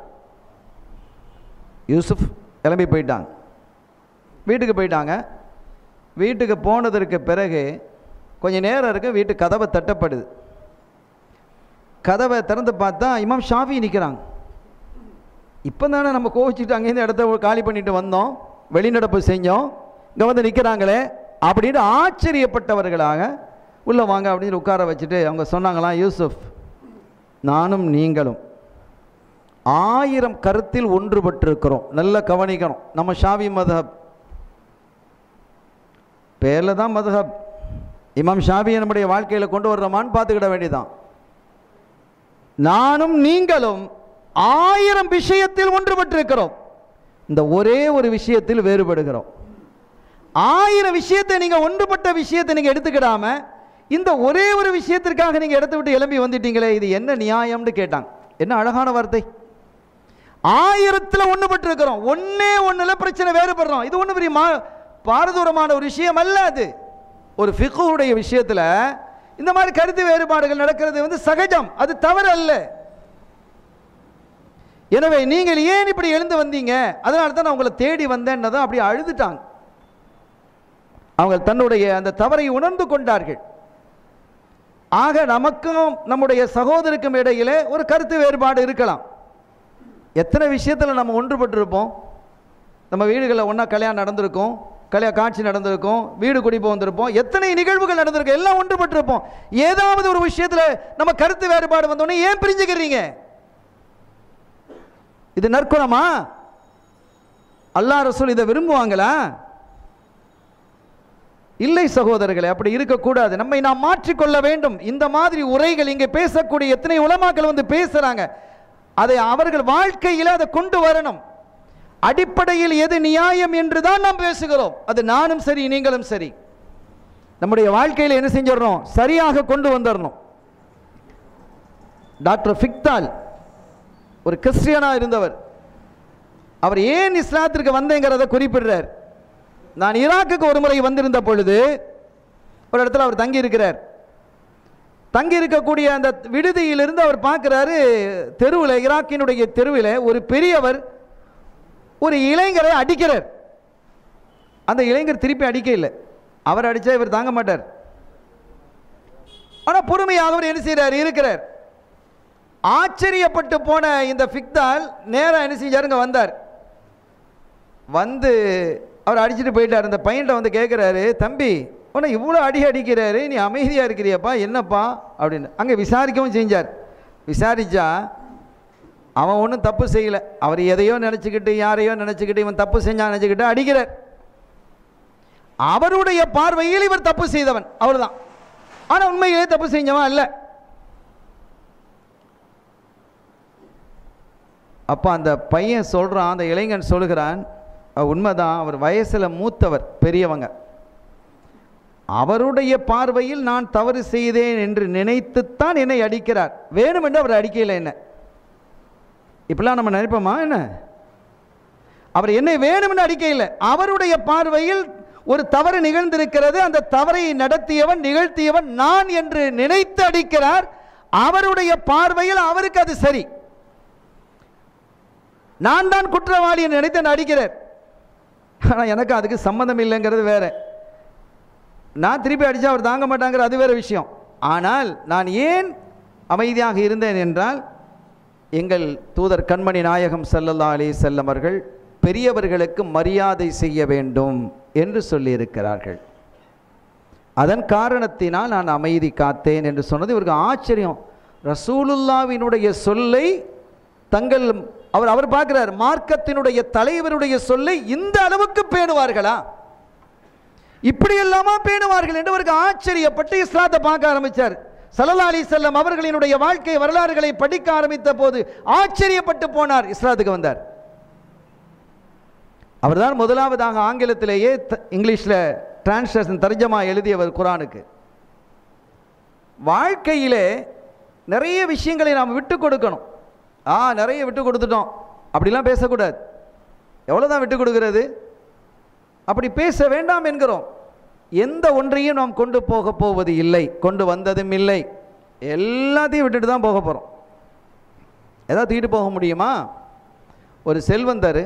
யூசுப் கிளம்பி போயிட்டாங்க வீட்டுக்கு போயிட்டாங்க வீட்டுக்கு போனதற்கு பிறகு கொஞ்சம் நேரம் இருக்கு வீட்டு கதவை தட்டப்படுது கதவை திறந்து பார்த்தா இமாம் ஷாஃபி நிற்கிறாங்க இப்போ தானே நம்ம கோவிச்சுட்டு அங்கேருந்து இடத்த காலி பண்ணிட்டு வந்தோம் வெளிநடப்பு செஞ்சோம் இங்கே வந்து நிற்கிறாங்களே அப்படின்னு ஆச்சரியப்பட்டவர்களாக உள்ளே வாங்க அப்படின்னு உட்கார வச்சுட்டு அவங்க சொன்னாங்களாம் யூசுப் நானும் நீங்களும் ஆயிரம் கருத்தில் ஒன்றுபட்டிருக்கிறோம் நல்ல கவனிக்கணும் நம்ம ஷாவி மதஹப் பேரில் தான் மதஹப் இமாம் ஷாபியை நம்முடைய வாழ்க்கையில் கொண்டு வர்றோமான்னு பார்த்துக்கிட வேண்டியதான் நானும் நீங்களும் ஆயிரம் விஷயத்தில் ஒன்றுபட்டிருக்கிறோம் இந்த ஒரே ஒரு விஷயத்தில் வேறுபடுகிறோம் ஆயிரம் விஷயத்தை நீங்க ஒன்றுபட்ட விஷயத்தை நீங்க எடுத்துக்கிடாம இந்த ஒரே ஒரு விஷயத்திற்காக நீங்கள் இடத்த விட்டு எழும்பி வந்துட்டீங்களே இது என்ன நியாயம்னு கேட்டாங்க என்ன அழகான வார்த்தை ஆயிரத்தில் ஒன்றுபட்டு இருக்கிறோம் ஒன்னே ஒன்றில் பிரச்சனை வேறுபடுறோம் இது ஒன்றும் பெரிய மா பாரதூரமான ஒரு விஷயம் அல்ல அது ஒரு ஃபிகுடைய விஷயத்தில் இந்த மாதிரி கருத்து வேறுபாடுகள் நடக்கிறது வந்து சகஜம் அது தவறு அல்ல எனவே நீங்கள் ஏன் இப்படி எழுந்து வந்தீங்க அதனால தான் நான் உங்களை தேடி வந்தேன்னதும் அப்படி அழுதுட்டாங்க அவங்க தன்னுடைய அந்த தவறை உணர்ந்து கொண்டார்கள் ஆக நமக்கும் நம்முடைய சகோதரருக்கும் இடையிலே ஒரு கருத்து வேறுபாடு இருக்கலாம் எத்தனை விஷயத்தில் நம்ம ஒன்றுபட்டிருப்போம் நம்ம வீடுகளில் ஒன்றா கல்யாணம் நடந்திருக்கும் கல்யாண காட்சி நடந்திருக்கும் வீடு குடி வந்திருப்போம் எத்தனை நிகழ்வுகள் நடந்திருக்கும் எல்லாம் ஒன்றுபட்டிருப்போம் ஏதாவது ஒரு விஷயத்தில் நம்ம கருத்து வேறுபாடு வந்தோடனே ஏன் பிரிஞ்சுக்கிறீங்க இது நற்குணமா அல்லாஹ் ரசூல் இதை விரும்புவாங்களா இல்லை சகோதரர்களே அப்படி இருக்கக்கூடாது நம்மை நாம் மாற்றிக்கொள்ள வேண்டும் இந்த மாதிரி உரைகள் இங்கே பேசக்கூடிய எத்தனை உலமாக்கள் வந்து பேசுறாங்க அதை அவர்கள் வாழ்க்கையில் அதை கொண்டு வரணும் அடிப்படையில் எது நியாயம் என்று தான் நாம் பேசுகிறோம் அது நானும் சரி நீங்களும் சரி நம்முடைய வாழ்க்கையில் என்ன செஞ்சிடணும் சரியாக கொண்டு வந்துடணும் டாக்டர் ஃபிக்தால் ஒரு கிறிஸ்டியனாக இருந்தவர் அவர் ஏன் இஸ்லாத்திற்கு வந்தேங்கிறத குறிப்பிடுறார் நான் ஈராக்குக்கு ஒரு முறை வந்திருந்த பொழுது ஒரு இடத்துல அவர் தங்கி இருக்கிறார் தங்கி இருக்கக்கூடிய அந்த விடுதியிலிருந்து அவர் பார்க்குறாரு தெருவில் ஈராக்கினுடைய தெருவில் ஒரு பெரியவர் ஒரு இளைஞரை அடிக்கிறார் அந்த இளைஞர் திருப்பி அடிக்க இல்லை அவர் அடித்தா இவர் தாங்க மாட்டார் ஆனால் பொறுமையாக அவர் என்ன செய்கிறார் இருக்கிறார் ஆச்சரியப்பட்டு போன இந்த ஃபிக்தால் நேராக என்ன செஞ்சாருங்க வந்தார் வந்து அவர் அடிச்சுட்டு போயிட்டார் அந்த பையன்கிட்ட வந்து கேட்குறாரு தம்பி உன்னை இவ்வளோ அடி அடிக்கிறாரு நீ அமைதியாக இருக்கிறியப்பா என்னப்பா அப்படின்னு அங்கே விசாரிக்கவும் செஞ்சார் விசாரிச்சா அவன் ஒன்றும் தப்பு செய்யலை அவர் எதையோ நினச்சிக்கிட்டு யாரையோ நினச்சிக்கிட்டு இவன் தப்பு செஞ்சான் நினச்சிக்கிட்டு அடிக்கிறார் அவருடைய பார்வையில் இவர் தப்பு செய்தவன் அவ்வளவுதான் ஆனால் உண்மையிலே தப்பு செஞ்சவன் அல்ல அப்போ அந்த பையன் சொல்கிறான் அந்த இளைஞன் சொல்கிறான் "அஹ், உண்மைதான் அவர் வயசில் மூத்தவர் பெரியவங்க அவருடைய பார்வையில் நான் தவறு செய்தேன் என்று நினைத்துத்தான் என்னை அடிக்கிறார் வேணுமென்று அவர் அடிக்கல என்ன இப்படிலாம் நம்ம நினைப்போமா என்ன அவர் என்னை வேணுமென்று அடிக்கல அவருடைய பார்வையில் ஒரு தவறு நிகழ்ந்திருக்கிறது அந்த தவறை நடத்தியவன் நிகழ்த்தியவன் நான் என்று நினைத்து அடிக்கிறார் அவருடைய பார்வையில் அவருக்கு அது சரி நான் தான் குற்றவாளி என்று நினைத்து என்னை அடிக்கிறார் ஆனால் எனக்கு அதுக்கு சம்மந்தம் இல்லைங்கிறது வேற நான் திருப்பி அடித்தா அவர் தாங்க மாட்டாங்கிற அது வேற விஷயம் ஆனால் நான் ஏன் அமைதியாக இருந்தேன் என்றால் எங்கள் தூதர் கண்மணி நாயகம் ஸல்லல்லாஹு அலைஹி செல்லம் அவர்கள் பெரியவர்களுக்கு மரியாதை செய்ய வேண்டும் என்று சொல்லியிருக்கிறார்கள் அதன் காரணத்தினால் நான் அமைதி காத்தேன் என்று சொன்னது இவருக்கு ஆச்சரியம் ரசூலுல்லாவினுடைய சொல்லை தங்கள் அவர் அவர் பார்க்கிறார் மார்க்கத்தினுடைய தலைவருடைய சொல்லை இந்த அளவுக்கு பேணுவார்களா இப்படி எல்லாமா பேணுவார்கள் என்று அவருக்கு ஆச்சரியப்பட்டு இஸ்லாத்தை பார்க்க ஆரம்பிச்சார் சல்லல்லா அலி செல்லம் அவர்களினுடைய வாழ்க்கை வரலாறுகளை படிக்க ஆரம்பித்த போது ஆச்சரியப்பட்டு போனார் இஸ்லாத்துக்கு வந்தார் அவர்தான் முதலாவதாக ஆங்கிலத்திலேயே த- இங்கிலீஷில் டிரான்ஸ்லேஷன் தர்ஜமா எழுதியவர் குரானுக்கு வாழ்க்கையிலே நிறைய விஷயங்களை நாம் விட்டு கொடுக்கணும் ஆ நிறைய விட்டு கொடுத்துட்டோம் அப்படிலாம் பேசக்கூடாது எவ்வளோதான் விட்டு கொடுக்கிறது அப்படி பேச வேண்டாம் என்கிறோம் எந்த ஒன்றையும் நாம் கொண்டு போக போவது இல்லை கொண்டு வந்ததும் இல்லை எல்லாத்தையும் விட்டுட்டு தான் போக போகிறோம் ஏதாவது தூக்கிட்டு போக முடியுமா ஒரு செல்வந்தர்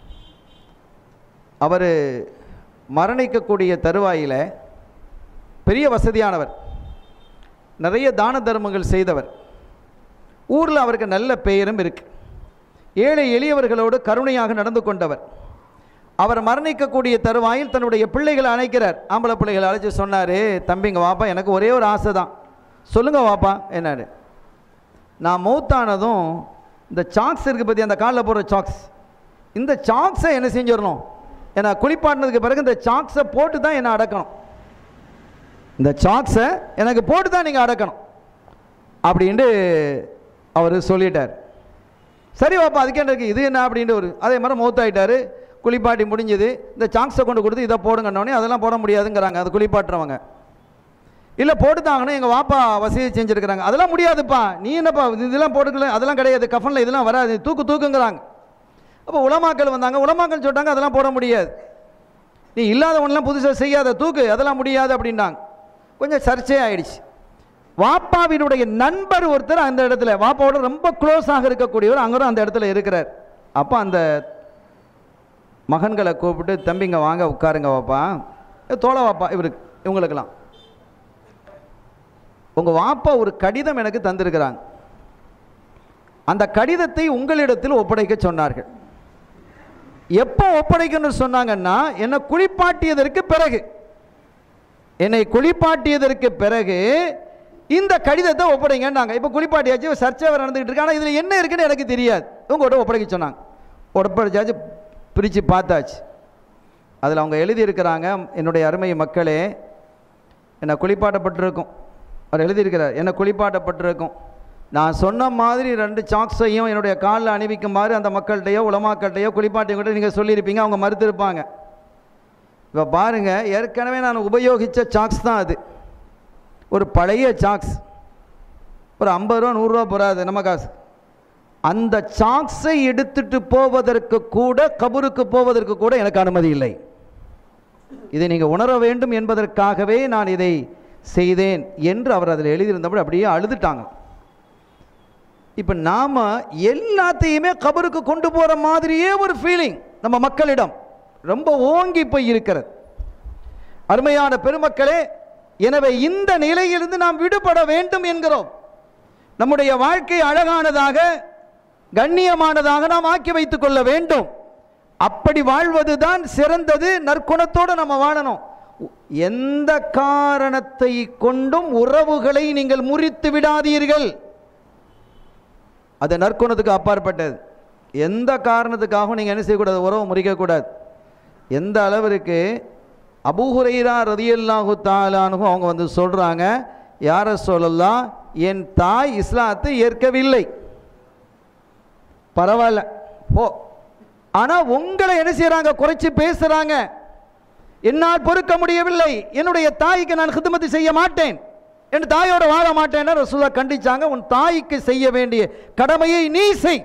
அவர் மரணிக்கக்கூடிய தருவாயில் பெரிய வசதியானவர் நிறைய தான தர்மங்கள் செய்தவர் ஊரில் அவருக்கு நல்ல பெயரும் இருக்கு ஏழை எளியவர்களோடு கருணையாக நடந்து கொண்டவர் அவர் மரணிக்கக்கூடிய தருவாயில் தன்னுடைய பிள்ளைகளை அழைக்கிறார் ஆம்பளை பிள்ளைகளை அழைச்சி சொன்னார் தம்பிங்க வாப்பா எனக்கு ஒரே ஒரு ஆசை தான் சொல்லுங்க வாப்பா என்னாரு நான் மௌத்தானதும் இந்த சாக்ஸ் இருக்குது பற்றி அந்த காலில் போடுற சாக்ஸ் இந்த சாக்ஸை என்ன செஞ்சிடணும் ஏன்னா குளிப்பாட்டினதுக்கு பிறகு இந்த சாக்ஸை போட்டு தான் என்னை அடக்கணும் இந்த சாக்ஸை எனக்கு போட்டு தான் நீங்கள் அடக்கணும் அப்படின்ட்டு அவர் சொல்லிட்டார் சரி வாப்பா அதுக்கு என்ன இருக்குது இது என்ன அப்படின்ட்டு ஒரு அதே மாதிரி மௌத்தாயிட்டாரு குளிப்பாட்டி முடிஞ்சது இந்த சாக்ஸை கொண்டு கொடுத்து இதை போடுங்கன்னொடனே அதெல்லாம் போட முடியாதுங்கிறாங்க அது குளிப்பாட்டுறவங்க இல்லை போட்டுத்தாங்கன்னு எங்கள் வாப்பா வசதி செஞ்சுருக்கிறாங்க அதெல்லாம் முடியாதுப்பா நீ என்னப்பா இதெல்லாம் போட்டுக்கல அதெல்லாம் கிடையாது கஃனில் இதெல்லாம் வராது தூக்கு தூக்குங்கிறாங்க அப்போ உலமாக்கள் வந்தாங்க உலமாக்கள் சொல்லிட்டாங்க அதெல்லாம் போட முடியாது நீ இல்லாத ஒன்றெல்லாம் புதுசாக செய்யாத தூக்கு அதெல்லாம் முடியாது அப்படின்னாங்க கொஞ்சம் சர்ச்சை ஆயிடுச்சு வாப்பாவினுடைய நண்பர் ஒருத்தர் அந்த இடத்துல வாப்பாவோட ரொம்ப க்ளோஸாக இருக்கக்கூடியவர் அங்கரும் அந்த இடத்துல இருக்கிறார் அப்போ அந்த மகன்களை கூப்பிட்டு தம்பிங்க வாங்க உட்காருங்க வாப்பா ஏ, தோழ வாப்பா இவருக்கு இவங்களுக்கெல்லாம் உங்கள் வாப்பா ஒரு கடிதம் எனக்கு தந்திருக்கிறாங்க அந்த கடிதத்தை உங்களிடத்தில் ஒப்படைக்க சொன்னார்கள் எப்போ ஒப்படைக்கணும்னு சொன்னாங்கன்னா என்னை குளிப்பாட்டியதற்கு பிறகு என்னை குளிப்பாட்டியதற்கு பிறகு இந்த கடிதத்தை ஒப்படைங்கன்னாங்க இப்போ குளிப்பாட்டியாச்சு சர்ச்சை வேறு நடந்துகிட்டு இருக்கு ஆனால் இதில் என்ன இருக்குன்னு எனக்கு தெரியாது உங்கள்கிட்ட ஒப்படைக்க சொன்னாங்க ஒப்படைச்சாச்சு பிரித்து பார்த்தாச்சு அதில் அவங்க எழுதியிருக்கிறாங்க என்னுடைய அருமை மக்களே என்னை குளிப்பாட்டப்பட்டிருக்கும் அவர் எழுதியிருக்கிறார் என்னை குளிப்பாட்டப்பட்டிருக்கும் நான் சொன்ன மாதிரி ரெண்டு சாக்ஸையும் என்னுடைய காலில் அணிவிக்குமாறு அந்த மக்கள்கிட்டயோ உலமாக்கள்கிட்டயோ குளிப்பாட்டியவங்கள்ட்ட நீங்கள் சொல்லியிருப்பீங்க அவங்க மறுத்திருப்பாங்க இப்போ பாருங்கள் ஏற்கனவே நான் உபயோகித்த சாக்ஸ் தான் அது ஒரு பழைய சாக்ஸ் ஒரு ஐம்பது ரூபா நூறுரூவா போகாது நம்ம காசு அந்த சாக்ஸை எடுத்துட்டு போவதற்கு கூட கபருக்கு போவதற்கு கூட எனக்கு அனுமதி இல்லை இதை நீங்கள் உணர வேண்டும் என்பதற்காகவே நான் இதை செய்தேன் என்று அவர் அதில் எழுதியிருந்தபடி அப்படியே அழுதுட்டாங்க இப்போ நாம் எல்லாத்தையுமே கபருக்கு கொண்டு போகிற மாதிரியே ஒரு ஃபீலிங் நம்ம மக்களிடம் ரொம்ப ஓங்கி போய் இருக்கிறது அருமையான பெருமக்களே எனவே இந்த நிலையிலிருந்து நாம் விடுபட வேண்டும் என்கிறோம் நம்முடைய வாழ்க்கை அழகானதாக கண்ணியமானதாக நாம் ஆக்கி வைத்துக் கொள்ள வேண்டும் அப்படி வாழ்வதுதான் சிறந்தது நற்குணத்தோடு நம்ம வாழணும் எந்த காரணத்தை கொண்டும் உறவுகளை நீங்கள் முறித்து விடாதீர்கள் அது நற்குணத்துக்கு அப்பாற்பட்டது எந்த காரணத்துக்காகவும் நீங்கள் என்ன செய்யக்கூடாது உறவு முறிக்கக்கூடாது எந்த அளவிற்கு அபூஹுரைரா ரதியல்லாஹு தாலானுகும் அவங்க வந்து சொல்கிறாங்க யார சொல்லலாம் என் தாய் இஸ்லாத்தை ஏற்கவில்லை பரவாயில்ல போ ஆனால் உங்களை என்ன செய்கிறாங்க குறைச்சி பேசுகிறாங்க என்னால் பொறுக்க முடியவில்லை என்னுடைய தாய்க்கு நான் ஹிதமத்து செய்ய மாட்டேன் என் தாயோட வாழ மாட்டேன்னு ரசூலா கண்டிச்சாங்க உன் தாய்க்கு செய்ய வேண்டிய கடமையை நீ செய்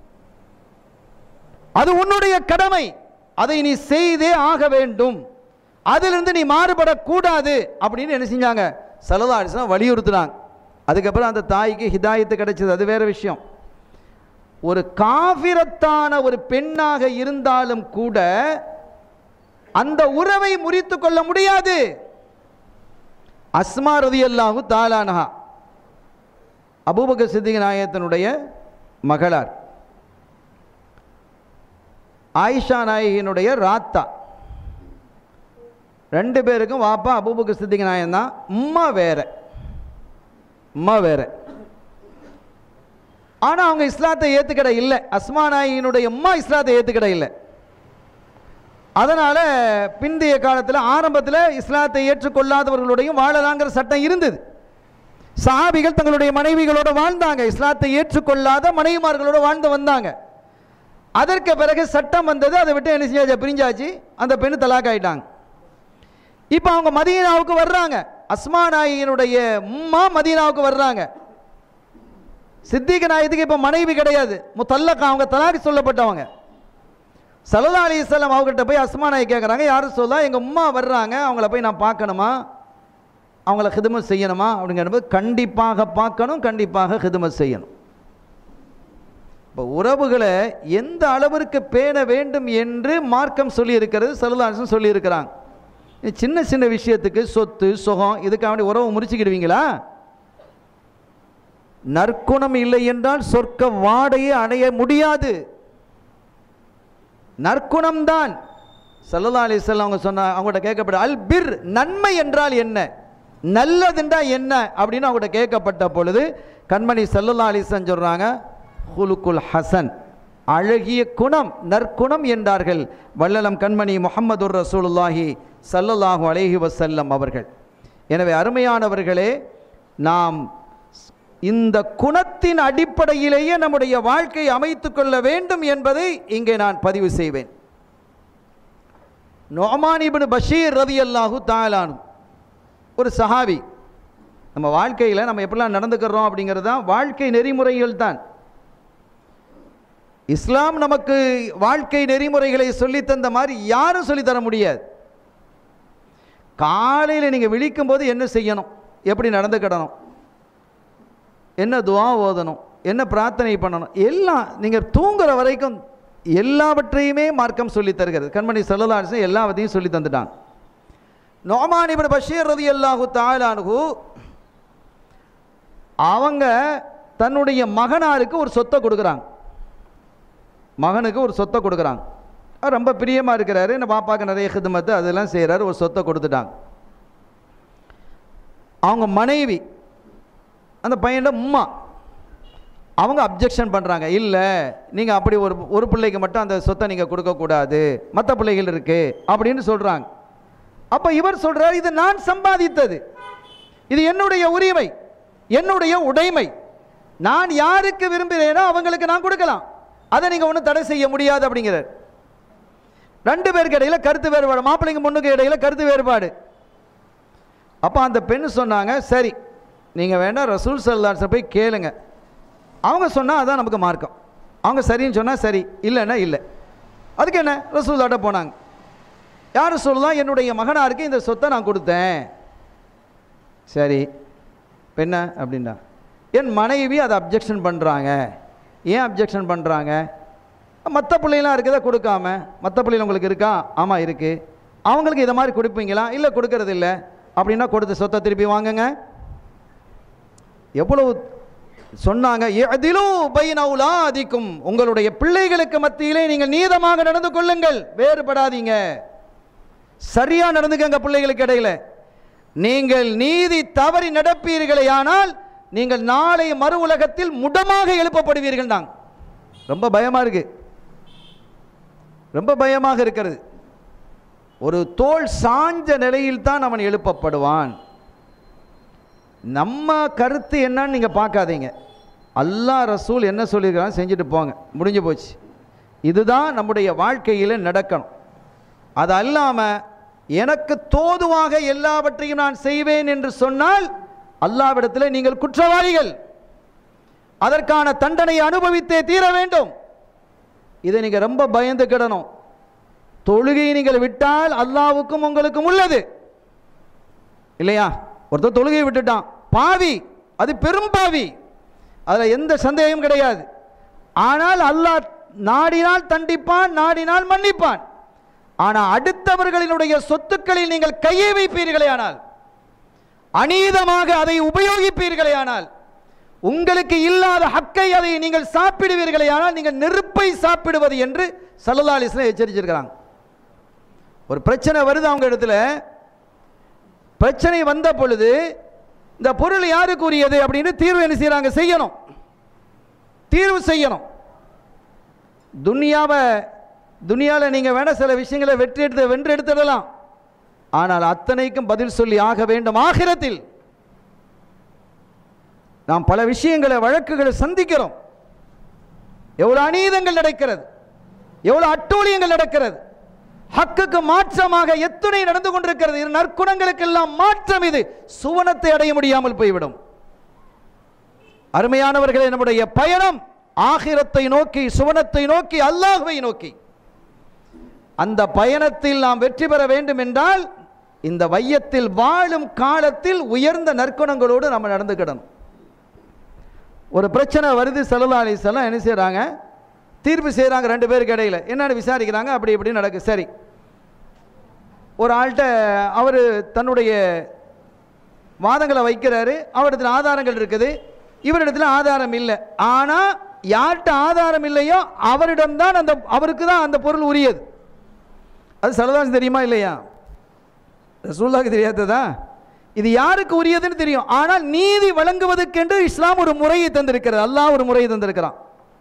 அது உன்னுடைய கடமை அதை நீ செய்தே ஆக வேண்டும் அதிலிருந்து நீ மாறுபடக்கூடாது அப்படின்னு என்ன செஞ்சாங்க சலதா அலிஸ்லாம் வலியுறுத்தினாங்க அதுக்கப்புறம் அந்த தாய்க்கு ஹிதாயத்து கிடைச்சது அது வேற விஷயம் ஒரு காபிரத்தான ஒரு பெண்ணாக இருந்தாலும் கூட அந்த உறவை முறித்து கொள்ள முடியாது அஸ்மா ரதி அல்லாஹு தாலானஹா அபூபக சித்திக நாயகத்தினுடைய மகளார் ஆயிஷா நாயகியினுடைய ராத்தா ரெண்டு பேருக்கும் வாப்பா அபூபக சித்திக நாயகம் தான் உம்மா வேற உம்மா வேற ஆனால் அவங்க இஸ்லாத்தை ஏற்றுக்கிட இல்லை அஸ்மா நாயகியினுடைய உம்மா இஸ்லாத்தை ஏற்றுக்கிட இல்லை அதனால் பிந்தைய காலத்தில் ஆரம்பத்தில் இஸ்லாத்தை ஏற்றுக்கொள்ளாதவர்களுடையும் வாழலாங்கிற சட்டம் இருந்தது சஹாபிகள் தங்களுடைய மனைவிகளோட வாழ்ந்தாங்க இஸ்லாத்தை ஏற்றுக்கொள்ளாத மனைவிமார்களோட வாழ்ந்து வந்தாங்க அதற்கு பிறகு சட்டம் வந்தது அதை விட்டு என்ன செஞ்சாச்சு பிரிஞ்சாச்சு அந்த பெண்ணு தலாக் ஆயிட்டாங்க இப்போ அவங்க மதீனாவுக்கு வர்றாங்க அஸ்மா நாயகியினுடைய உம்மா மதீனாவுக்கு வர்றாங்க சித்திக நாயத்துக்கு இப்போ மனைவி கிடையாது முத்தல்லக்கா அவங்க தலாக் சொல்லப்பட்டவங்க சல்லா அலிஸ்லாம் அவங்ககிட்ட போய் அஸ்மா நாய் கேட்குறாங்க யாரும் சொல்ல எங்கள் உம்மா வர்றாங்க அவங்கள போய் நான் பார்க்கணுமா அவங்கள ஹிதமத் செய்யணுமா அப்படிங்கிறபோது கண்டிப்பாக பார்க்கணும் கண்டிப்பாக ஹிதமத் செய்யணும் இப்போ உறவுகளை எந்த அளவிற்கு பேண வேண்டும் என்று மார்க்கம் சொல்லியிருக்கிறது சல்லா சொல்லியிருக்கிறாங்க இது சின்ன சின்ன விஷயத்துக்கு சொத்து சுகம் இதுக்காக வேண்டி உறவு முறிச்சுக்கிடுவீங்களா நற்குணம் இல்லை என்றால் சொர்க்க வாடையை அடைய முடியாது நற்குணம்தான் சல்லல்லா அலிஸ்லாம் அவங்க சொன்ன அவங்கள்ட்ட கேட்கப்பட்ட அல் பிர் நன்மை என்றால் என்ன நல்லதுன்றா என்ன அப்படின்னு அவங்கள்ட்ட கேட்கப்பட்ட பொழுது கண்மணி சல்லல்லா அலிஸ்லாம் சொல்கிறாங்க ஹுலுக்குல் ஹசன் அழகிய குணம் நற்குணம் என்றார்கள் வள்ளலம் கண்மணி முகமதுர் ரசூலுல்லாஹி சல்லல்லாஹு அலைஹி வசல்லம் அவர்கள் எனவே அருமையானவர்களே நாம் இந்த குணத்தின் அடிப்படையிலேயே நம்முடைய வாழ்க்கையை அமைத்துக் கொள்ள வேண்டும் என்பதை இங்கே நான் பதிவு செய்வேன் நொமான் இப்னு பஷீர் ரதி அல்லாஹு தாலானு ஒரு சஹாபி நம்ம வாழ்க்கையில் நம்ம எப்படிலாம் நடந்துக்கிறோம் அப்படிங்கிறது தான் வாழ்க்கை நெறிமுறைகள் தான் இஸ்லாம் நமக்கு வாழ்க்கை நெறிமுறைகளை சொல்லித் தந்த மாதிரி யாரும் சொல்லித் தர முடியாது காலையில் நீங்கள் விழிக்கும் போது என்ன செய்யணும் எப்படி நடந்துக்கிடணும் என்ன துவா ஓதணும் என்ன பிரார்த்தனை பண்ணணும் எல்லாம் நீங்கள் தூங்குற வரைக்கும் எல்லாவற்றையுமே மார்க்கம் சொல்லித் தருகிறது கண்மணி செல்லலாசன் எல்லாவற்றையும் சொல்லி தந்துட்டாங்க நோமான் இப்னு பஷீர் ரதி அல்லாஹு தாலானுகு அவங்க தன்னுடைய மகனாருக்கு ஒரு சொத்தை கொடுக்குறாங்க மகனுக்கு ஒரு சொத்தை கொடுக்குறாங்க அவர் ரொம்ப பிரியமாக இருக்கிறாரு என்ன பாப்பாக்கு நிறைய ஹிதமத்து அதெல்லாம் செய்கிறாரு ஒரு சொத்தை கொடுத்துட்டாங்க அவங்க மனைவி அந்த பையனோட உம்மா அவங்க அப்ஜெக்ஷன் பண்ணுறாங்க இல்லை நீங்கள் அப்படி ஒரு ஒரு பிள்ளைக்கு மட்டும் அந்த சொத்தை நீங்கள் கொடுக்கக்கூடாது மற்ற பிள்ளைகள் இருக்குது அப்படின்னு சொல்கிறாங்க அப்போ இவர் சொல்கிறார் இது நான் சம்பாதித்தது இது என்னுடைய உரிமை என்னுடைய உடைமை நான் யாருக்கு விரும்புகிறேனோ அவங்களுக்கு நான் கொடுக்கலாம் அதை நீங்கள் ஒன்றும் தடை செய்ய முடியாது அப்படிங்கிறார் ரெண்டு பேருக்கு இடையில கருத்து வேறுபாடு மாப்பிள்ளைங்க பொண்ணுக்கு இடையில கருத்து வேறுபாடு அப்போ அந்த பெண் சொன்னாங்க சரி நீங்கள் வேணால் ரசூல் சல்லாஸை போய் கேளுங்க அவங்க சொன்னால் அதான் நமக்கு மார்க்கம் அவங்க சரின்னு சொன்னால் சரி இல்லைன்னா இல்லை அதுக்கு என்ன ரசூல்லாட்ட போனாங்க யார் சொல்லலாம் என்னுடைய மகனாருக்கு இந்த சொத்தை நான் கொடுத்தேன் சரி பெண்ண அப்படின்னா என் மனைவி அதை அப்ஜெக்ஷன் பண்ணுறாங்க ஏன் அப்ஜெக்ஷன் பண்ணுறாங்க மற்ற பிள்ளைலாம் இருக்குதா கொடுக்காம மற்ற பிள்ளைகள் உங்களுக்கு இருக்கா ஆமாம் இருக்குது அவங்களுக்கு இதை மாதிரி கொடுப்பீங்களா இல்லை கொடுக்கறது இல்லை அப்படின்னா கொடுத்த சொத்தை திருப்பி வாங்குங்க எவ்வளவு சொன்னாங்க அதிலும் பைனவுலாதிக்கும் உங்களுடைய பிள்ளைகளுக்கு மத்தியிலே நீங்கள் நீதமாக நடந்து கொள்ளுங்கள் வேறுபடாதீங்க சரியா நடந்துக்கங்க பிள்ளைகளுக்கு இடையில நீங்கள் நீதி தவறி நடப்பீர்களே ஆனால் நீங்கள் நாளை மறு உலகத்தில் முடமாக எழுப்பப்படுவீர்கள் தான் ரொம்ப பயமா இருக்கு ரொம்ப பயமாக இருக்கிறது ஒரு தோல் சாஞ்ச நிலையில் தான் அவன் எழுப்பப்படுவான் நம்ம கருத்து என்னன்னு நீங்கள் பார்க்காதீங்க அல்லாஹ் ரசூல் என்ன சொல்லியிருக்காங்க செஞ்சுட்டு போங்க முடிஞ்சு போச்சு இதுதான் நம்முடைய வாழ்க்கையில் நடக்கணும் அது அல்லாமல் எனக்கு தோதுவாக எல்லாவற்றையும் நான் செய்வேன் என்று சொன்னால் அல்லாவிடத்தில் நீங்கள் குற்றவாளிகள் அதற்கான தண்டனை அனுபவித்தே தீர வேண்டும் இதை நீங்கள் ரொம்ப பயந்து கிடணும் தொழுகை நீங்கள் விட்டால் அல்லாவுக்கும் உங்களுக்கும் உள்ளது இல்லையா ஒருத்தர் தொழுகையை விட்டுட்டான் பாவி அது பெரும் பாவி அதில் எந்த சந்தேகமும் கிடையாது ஆனால் அல்லாஹ் நாடினால் தண்டிப்பான் நாடினால் மன்னிப்பான் ஆனால் அடுத்தவர்களினுடைய சொத்துக்களில் நீங்கள் கையை வைப்பீர்களே ஆனால் அநீதமாக அதை உபயோகிப்பீர்களே ஆனால் உங்களுக்கு இல்லாத ஹக்கை அதை நீங்கள் சாப்பிடுவீர்களே ஆனால் நீங்கள் நெருப்பை சாப்பிடுவது என்று சல்லல்லா அலிஸ்லாம் எச்சரிச்சிருக்கிறாங்க ஒரு பிரச்சனை வருது அவங்க இடத்துல பிரச்சனை வந்த பொழுது இந்த பொருள் யாருக்கு உரியது அப்படின்னு தீர்வு என்ன செய்கிறாங்க செய்யணும் தீர்வு செய்யணும் துனியாவை துனியாவில் நீங்கள் வேணால் சில விஷயங்களை வெற்றி எடுத்து வென்று எடுத்துடலாம் ஆனால் அத்தனைக்கும் பதில் சொல்லி ஆக வேண்டும் ஆகிரத்தில் நாம் பல விஷயங்களை வழக்குகளை சந்திக்கிறோம் எவ்வளோ அநீதங்கள் நடக்கிறது எவ்வளோ அட்டூழியங்கள் நடக்கிறது ஹக்குக்கு மாற்றமாக எத்துணை நடந்து கொண்டிருக்கிறது இது நற்குணங்களுக்கெல்லாம் மாற்றம் இது சுவனத்தை அடைய முடியாமல் போய்விடும் அருமையானவர்களே நம்முடைய பயணம் ஆகிரத்தை நோக்கி சுவனத்தை நோக்கி அல்லாஹுவை நோக்கி அந்த பயணத்தில் நாம் வெற்றி பெற வேண்டும் என்றால் இந்த வையத்தில் வாழும் காலத்தில் உயர்ந்த நற்குணங்களோடு நம்ம நடந்துக்கிடணும் ஒரு பிரச்சனை வருது சல்லா அலிசல்லாம் என்ன செய்கிறாங்க தீர்ப்பு செய்கிறாங்க ரெண்டு பேருக்கு இடையில என்னன்னு விசாரிக்கிறாங்க அப்படி இப்படி நடக்கு சரி ஒரு ஆள்கிட்ட அவர் தன்னுடைய வாதங்களை வைக்கிறாரு அவரிடத்தில் ஆதாரங்கள் இருக்குது இவரிடத்தில் ஆதாரம் இல்லை ஆனால் யார்கிட்ட ஆதாரம் இல்லையோ அவரிடம்தான் அந்த அவருக்கு தான் அந்த பொருள் உரியது அது சலதாஸ் தெரியுமா இல்லையா ரசூல்லாக்கு தெரியாததா இது யாருக்கு உரியதுன்னு தெரியும் ஆனால் நீதி வழங்குவதற்கென்று இஸ்லாம் ஒரு முறையை தந்திருக்கிறது அல்லாஹ் ஒரு முறையை தந்திருக்கிறான்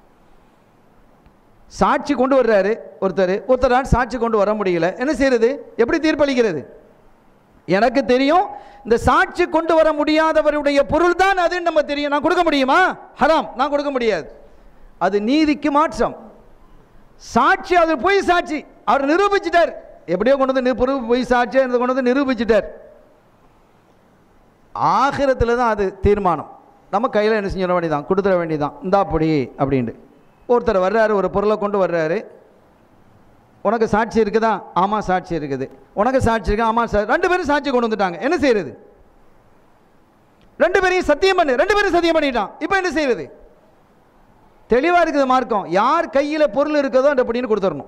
சாட்சி கொண்டு வர்றாரு ஒருத்தர் ஒருத்தரால் சாட்சி கொண்டு வர முடியல என்ன செய்யறது எப்படி தீர்ப்பளிக்கிறது எனக்கு தெரியும் இந்த சாட்சி கொண்டு வர முடியாதவருடைய பொருள் தான் அதுன்னு நம்ம தெரியும் நான் கொடுக்க முடியுமா ஹராம் நான் கொடுக்க முடியாது அது நீதிக்கு மாற்றம் சாட்சி அது பொய் சாட்சி அவர் நிரூபிச்சிட்டார் எப்படியோ கொண்டு வந்து பொருள் பொய் சாட்சியாக கொண்டு வந்து நிரூபிச்சிட்டார் ஆகிரத்தில் தான் அது தீர்மானம் நம்ம கையில் என்ன செஞ்சிட வேண்டியதான் கொடுத்துட வேண்டியதான் இந்தா அப்படி அப்படின்ட்டு ஒருத்தர் வர்றாரு ஒரு பொருளை கொண்டு வர்றாரு உனக்கு சாட்சி இருக்குதா ஆமாம் சாட்சி இருக்குது உனக்கு சாட்சி இருக்கா ஆமாம் சார் ரெண்டு பேரும் சாட்சி கொண்டு வந்துட்டாங்க என்ன செய்யறது ரெண்டு பேரையும் சத்தியம் பண்ணு ரெண்டு பேரும் சத்தியம் பண்ணிட்டான் இப்போ என்ன செய்யறது தெளிவாக இருக்குது மார்க்கம் யார் கையில் பொருள் இருக்குதோ அந்த அப்படின்னு கொடுத்துடணும்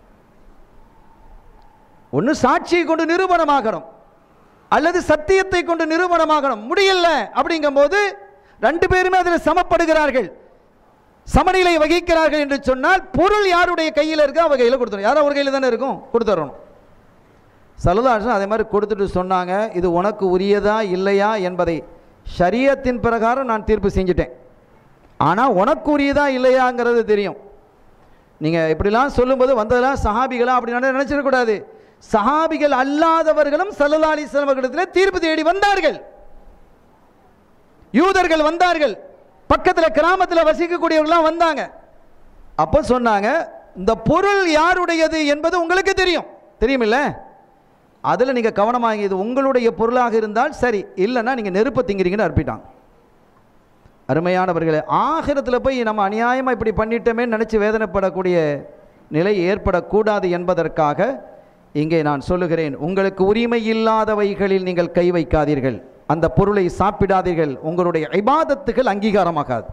ஒன்று சாட்சியை கொண்டு நிரூபணமாகணும் அல்லது சத்தியத்தை கொண்டு நிரூபணமாகணும் முடியல அப்படிங்கும்போது ரெண்டு பேருமே அதில் சமப்படுகிறார்கள் சமநிலை வகிக்கிறார்கள் என்று சொன்னால் பொருள் யாருடைய கையில் இருக்கோ அவ கையில் கொடுத்துரும் யாரோ ஒரு கையில் தானே இருக்கும் கொடுத்துடணும் சலுதாசன் அதே மாதிரி கொடுத்துட்டு சொன்னாங்க இது உனக்கு உரியதா இல்லையா என்பதை ஷரியத்தின் பிரகாரம் நான் தீர்ப்பு செஞ்சிட்டேன் ஆனால் உனக்கு உரியதா இல்லையாங்கிறது தெரியும் நீங்கள் இப்படிலாம் சொல்லும்போது வந்ததெல்லாம் சஹாபிகளா அப்படி நினச்சிடக்கூடாது சஹாபிகள் அல்லாதவர்களும் சல்லல்லா அலிஸ்லாம் அவர்களிடத்தில் தீர்ப்பு தேடி வந்தார்கள் யூதர்கள் வந்தார்கள் பக்கத்தில் கிராமத்தில் வசிக்கக்கூடியவர்கள்லாம் வந்தாங்க அப்போ சொன்னாங்க இந்த பொருள் யாருடையது என்பது உங்களுக்கு தெரியும் தெரியுமில்ல அதில் நீங்கள் கவனமாக இது உங்களுடைய பொருளாக இருந்தால் சரி இல்லைன்னா நீங்கள் நெருப்பை திங்கிறீங்கன்னு அர்ப்பிட்டாங்க அருமையானவர்களே ஆகிரத்தில் போய் நம்ம அநியாயமாக இப்படி பண்ணிட்டோமே நினச்சி வேதனைப்படக்கூடிய நிலை ஏற்படக்கூடாது என்பதற்காக இங்கே நான் சொல்லுகிறேன் உங்களுக்கு உரிமை இல்லாதவைகளில் நீங்கள் கை வைக்காதீர்கள் அந்த பொருளை சாப்பிடாதீர்கள் உங்களுடைய இபாதத்துகள் அங்கீகாரமாகாது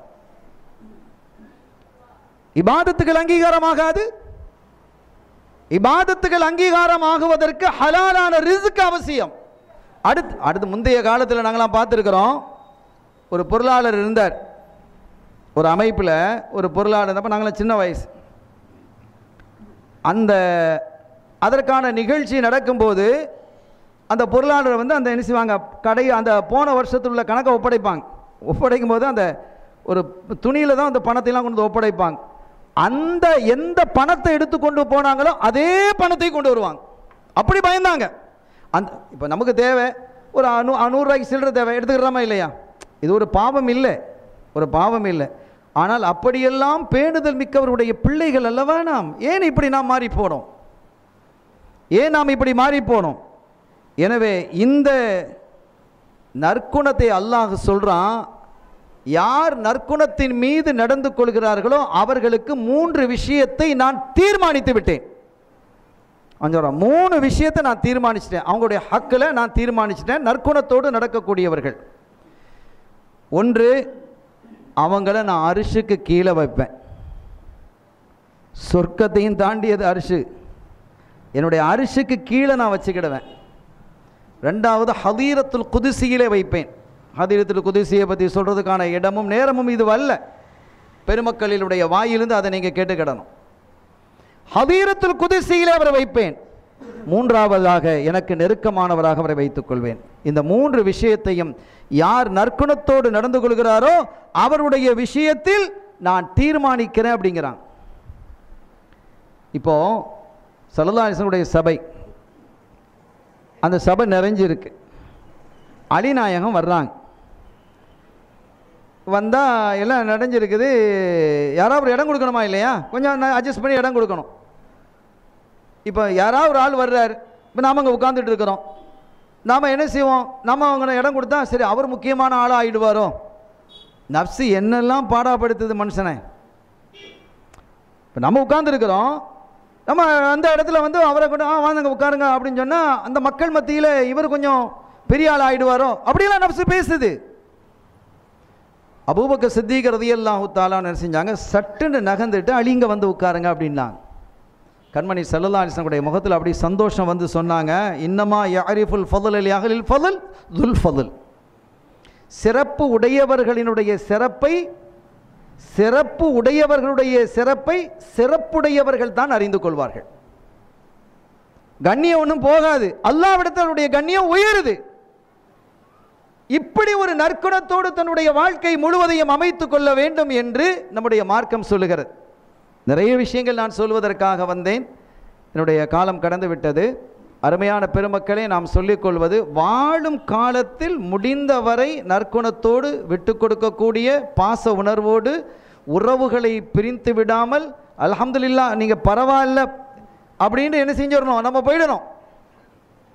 இபாதத்துகள் அங்கீகாரமாகாது இபாதத்துகள் அங்கீகாரமாகுவதற்கு ஹலாலான ரிஸ்க் அவசியம் அடுத்து அடுத்து முந்தைய காலத்தில் நாங்களாம் பார்த்துருக்குறோம் ஒரு பொருளாளர் இருந்தார் ஒரு அமைப்பில் ஒரு பொருளாளர் இருந்தப்போ நாங்களாம் சின்ன வயசு அந்த அதற்கான நிகழ்ச்சி நடக்கும்போது அந்த பொருளாளர் வந்து அந்த என்ன செய்வாங்க கடை அந்த போன வருஷத்தில் உள்ள கணக்கை ஒப்படைப்பாங்க ஒப்படைக்கும் போது அந்த ஒரு துணியில் தான் அந்த பணத்தையெல்லாம் கொண்டு வந்து ஒப்படைப்பாங்க அந்த எந்த பணத்தை எடுத்து கொண்டு போனாங்களோ அதே பணத்தை கொண்டு வருவாங்க அப்படி பயந்தாங்க அந்த இப்போ நமக்கு தேவை ஒரு நூ நூறுரூவாய்க்கு சில்லறை தேவை எடுத்துக்கிறோமா இல்லையா இது ஒரு பாவம் இல்லை ஒரு பாவம் இல்லை ஆனால் அப்படியெல்லாம் பேணுதல் மிக்கவருடைய பிள்ளைகள் அல்லவா நாம் ஏன் இப்படி நாம் மாறி போனோம் ஏன் நாம் இப்படி மாறி போனோம் எனவே இந்த நற்குணத்தை அல்லாஹ் சொல்கிறான் யார் நற்குணத்தின் மீது நடந்து கொள்கிறார்களோ அவர்களுக்கு மூன்று விஷயத்தை நான் தீர்மானித்து விட்டேன் அவன் சொல்கிறான் மூணு விஷயத்தை நான் தீர்மானிச்சிட்டேன் அவங்களுடைய ஹக்கில் நான் தீர்மானிச்சிட்டேன் நற்குணத்தோடு நடக்கக்கூடியவர்கள் ஒன்று அவங்கள நான் அரிசுக்கு கீழே வைப்பேன் சொர்க்கத்தையும் தாண்டியது அரிசு என்னுடைய அரிசுக்கு கீழே நான் வச்சுக்கிடுவேன் ரெண்டாவது ஹதீரத்துல் குதிசியிலே வைப்பேன் ஹதீரத்துல் குதிசியை பற்றி சொல்கிறதுக்கான இடமும் நேரமும் இது அல்ல பெருமக்களினுடைய வாயிலிருந்து அதை நீங்கள் கேட்டுக்கிடணும் ஹதீரத்துல் குதிசியிலே அவரை வைப்பேன் மூன்றாவதாக எனக்கு நெருக்கமானவராக அவரை வைத்துக் கொள்வேன் இந்த மூன்று விஷயத்தையும் யார் நற்குணத்தோடு நடந்து கொள்கிறாரோ அவருடைய விஷயத்தில் நான் தீர்மானிக்கிறேன் அப்படிங்கிறான் இப்போ சல்லல்லாசனுடைய சபை அந்த சபை நிறைஞ்சிருக்கு அலிநாயகம் வர்றாங்க வந்தால் எல்லாம் நிறைஞ்சிருக்குது யாராவது ஒரு இடம் கொடுக்கணுமா இல்லையா கொஞ்சம் அட்ஜஸ்ட் பண்ணி இடம் கொடுக்கணும் இப்போ யாராவது ஒரு ஆள் வர்றார் இப்போ நாம் அங்கே உட்காந்துட்டு இருக்கிறோம் நாம் என்ன செய்வோம் நம்ம அவங்க இடம் கொடுத்தா சரி அவர் முக்கியமான ஆளாக ஆகிடுவாரோ நப்சு என்னெல்லாம் பாடாப்படுத்துது மனுஷனை இப்போ நம்ம உட்காந்துருக்குறோம் நம்ம அந்த இடத்துல வந்து அவரை கொண்டு ஆ வாங்க உட்காருங்க அப்படின்னு சொன்னால் அந்த மக்கள் மத்தியில் இவர் கொஞ்சம் பெரிய ஆள் ஆகிடுவாரோ அப்படியெல்லாம் நப்சு பேசுது அபூபக்க சித்திக் ரதியல்லாஹு தாலா என்ன செஞ்சாங்க சட்டுன்னு நகர்ந்துட்டு அழிங்க வந்து உட்காருங்க அப்படின்னாங்க கண்மணி சல்லல்லா அலிஸ்லமுடைய முகத்தில் அப்படி சந்தோஷம் வந்து சொன்னாங்க இன்னமா யாரிஃபுல் ஃபதுல் அலி அகலில் ஃபதுல் துல் ஃபதுல் சிறப்பு உடையவர்களினுடைய சிறப்பை சிறப்பு உடையவர்களுடைய சிறப்பை சிறப்புடையவர்கள் தான் அறிந்து கொள்வார்கள் கண்ணியம் ஒன்றும் போகாது அல்லாவிடத்தில் அவருடைய கண்ணியம் உயருது இப்படி ஒரு நற்குணத்தோடு தன்னுடைய வாழ்க்கை முழுவதையும் அமைத்துக் கொள்ள வேண்டும் என்று நம்முடைய மார்க்கம் சொல்லுகிறது நிறைய விஷயங்கள் நான் சொல்வதற்காக வந்தேன் என்னுடைய காலம் கடந்து விட்டது அருமையான பெருமக்களே நாம் சொல்லிக்கொள்வது வாழும் காலத்தில் முடிந்தவரை நற்குணத்தோடு விட்டு கொடுக்கக்கூடிய பாச உணர்வோடு உறவுகளை பிரித்து விடாமல் அல்ஹம்துலில்லா நீங்கள் பரவாயில்ல அப்படின்னு என்ன செஞ்சிடணும் நம்ம போயிடணும்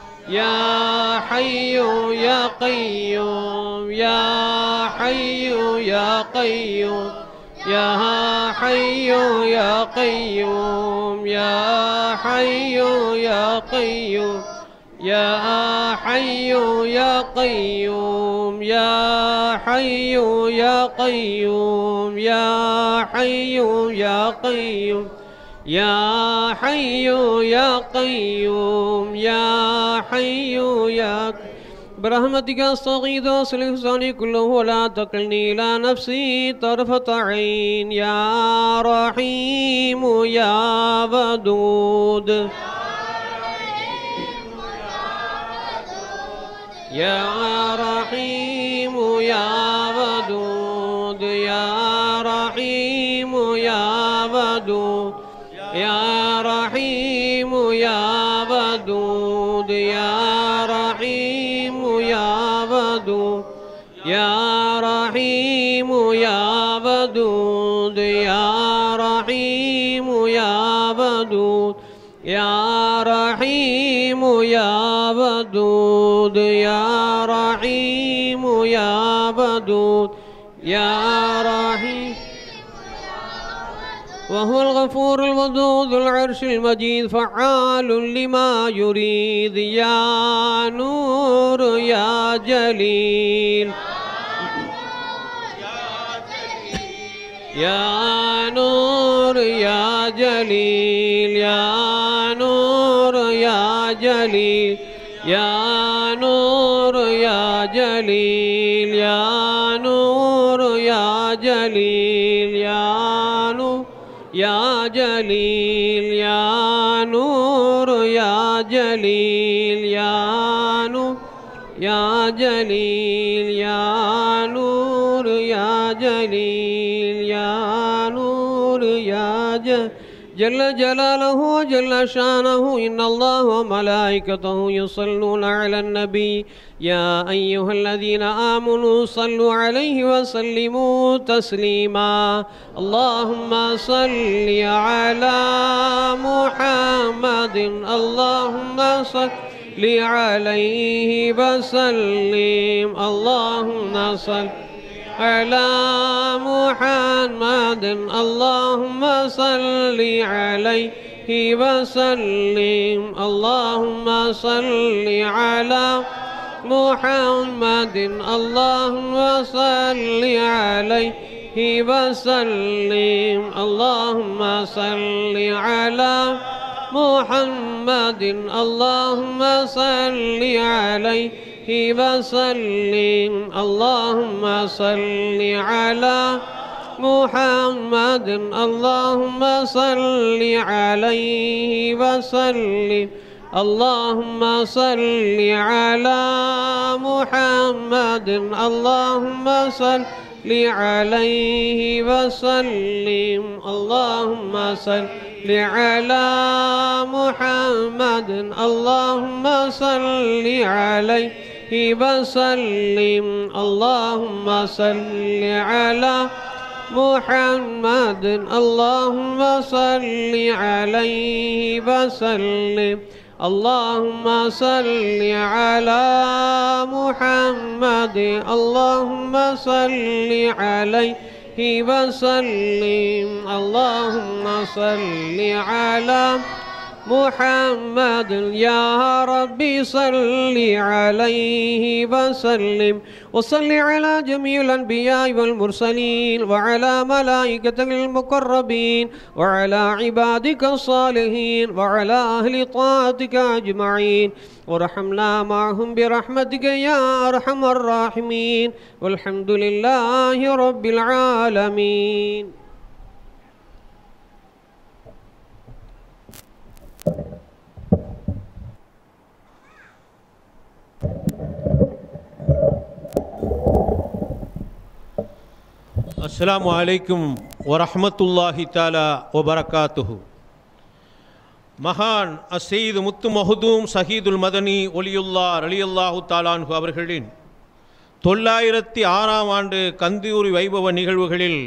قيوم يا حي يا قيوم يا حي يا قيوم يا حي يا قيوم يا حي يا قيوم يا حي يا قيوم يا حي يا قيوم يا حي يا قيوم يا حي يا برحمتك استغيث واصلح لساني كله ولا تكلني الى نفسي طرفة عين يا رحيم يا ودود يا رحيم يا ودود يا رحيم يا ودود يا رحيم يا ودود يا رحيم يا ودود يا رحيم يا ودود يا رحيم يا ودود يا رحيم يا ودود يا رحيم يا ودود يا رحيم وهو الغفور الودود ذو العرش المجيد فعال لما يريد يا نور يا جليل يا نور يا جليل يا نور يا جليل يا نور يا جليل يا نور يا جليل يا نور يا جليل يا نور يا جليل يا نور يا جليل يا نور يا جليل يا نور يا جليل جل جلاله جل شانه إن الله وملائكته يصلون على النبي يا أيها الذين آمنوا صلوا عليه وسلموا تسليما اللهم صل على محمد اللهم صل عليه وسلم اللهم صل على محمد اللهم صل عليه وسلم اللهم صل على محمد اللهم صل عليه وسلم اللهم صل على محمد اللهم صل عليه وسلم اللهم صل على محمد اللهم صل عليه وسلم اللهم صل على محمد اللهم صل عليه وسلم اللهم صل على محمد اللهم صل عليه وسلم اللهم صل على محمد اللهم صل عليه وسلم اللهم صل على محمد اللهم صل عليه وسلم اللهم صل على محمد يا ربي صل عليه وسلم وصل على جميع الأنبياء والمرسلين وعلى ملائكة المقربين وعلى عبادك الصالحين وعلى أهل طاعتك أجمعين ورحمنا معهم برحمتك يا أرحم الراحمين والحمد لله رب العالمين அஸ்ஸலாமு அலைக்கும் வரஹ்மத்துல்லாஹி தாலா வபரகாத்துஹு மகான் அசெய்து முத்து மஹதூம் சஹீதுல் மதனி ஒலியுல்லா அலியுல்லாஹு தாலான்ஹு அவர்களின் தொள்ளாயிரத்தி ஆறாம் ஆண்டு கந்தூரி வைபவ நிகழ்வுகளில்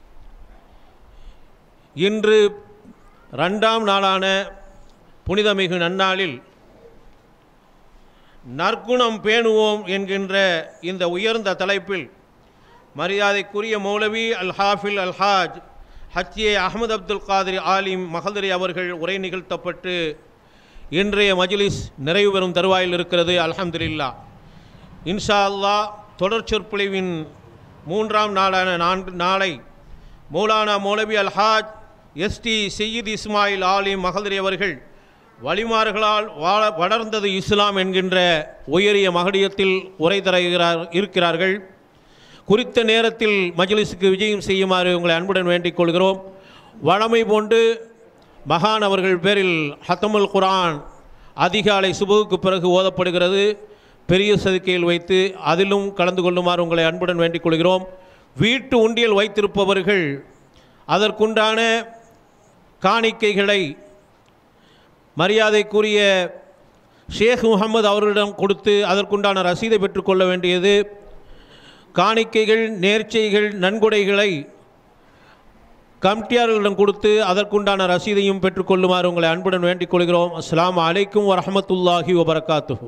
இன்று ரெண்டாம் நாளான புனிதமிகு நன்னாளில் நற்குணம் பேணுவோம் என்கின்ற இந்த உயர்ந்த தலைப்பில் மரியாதைக்குரிய மௌலவி அல் ஹாஃபில் அல் ஹாஜ் ஹச்ஏ அஹமது அப்துல் காதிர் ஆலிம் மகதரி அவர்கள் உரை நிகழ்த்தப்பட்டு இன்றைய மஜ்லிஸ் நிறைவு பெறும் தருவாயில் இருக்கிறது அல்ஹம்துலில்லா இன்ஷா அல்லாஹ் தொடர் சொற்பொழிவின் மூன்றாம் நாளான நான்கு நாளை மௌலானா மௌலவி அல் ஹாஜ் எஸ்டி செய்யீத் இஸ்மாயில் ஆலிம் மகதரி அவர்கள் வழிமார்களால் வாழ வளர்ந்தது இஸ்லாம் என்கின்ற உயரிய மகடியத்தில் உரை தருகிறார் இருக்கிறார்கள் குறித்த நேரத்தில் மஜ்லிஸுக்கு விஜயம் செய்யுமாறு உங்களை அன்புடன் வேண்டிக் கொள்கிறோம் வழமை போன்று மகான் அவர்கள் பேரில் ஹத்தமுல் குர்ஆன் அதிகாலை சுபுவுக்கு பிறகு ஓதப்படுகிறது பெரிய சதுக்கையில் வைத்து அதிலும் கலந்து கொள்ளுமாறு உங்களை அன்புடன் வேண்டிக் கொள்கிறோம் வீட்டு உண்டியல் வைத்திருப்பவர்கள் அதற்குண்டான காணிக்கைகளை மரியாதைக்குரிய ஷேக் முகமது அவர்களிடம் கொடுத்து அதற்குண்டான ரசீதை பெற்றுக்கொள்ள வேண்டியது காணிக்கைகள் நேர்ச்சைகள் நன்கொடைகளை கமிட்டியாளர்களிடம் கொடுத்து அதற்குண்டான ரசீதையும் பெற்றுக்கொள்ளுமாறு உங்களை அன்புடன் வேண்டிக் கொள்கிறோம் அஸ்ஸலாமு அலைக்கும் வரஹமத்துல்லாஹி வபரகாத்துஹு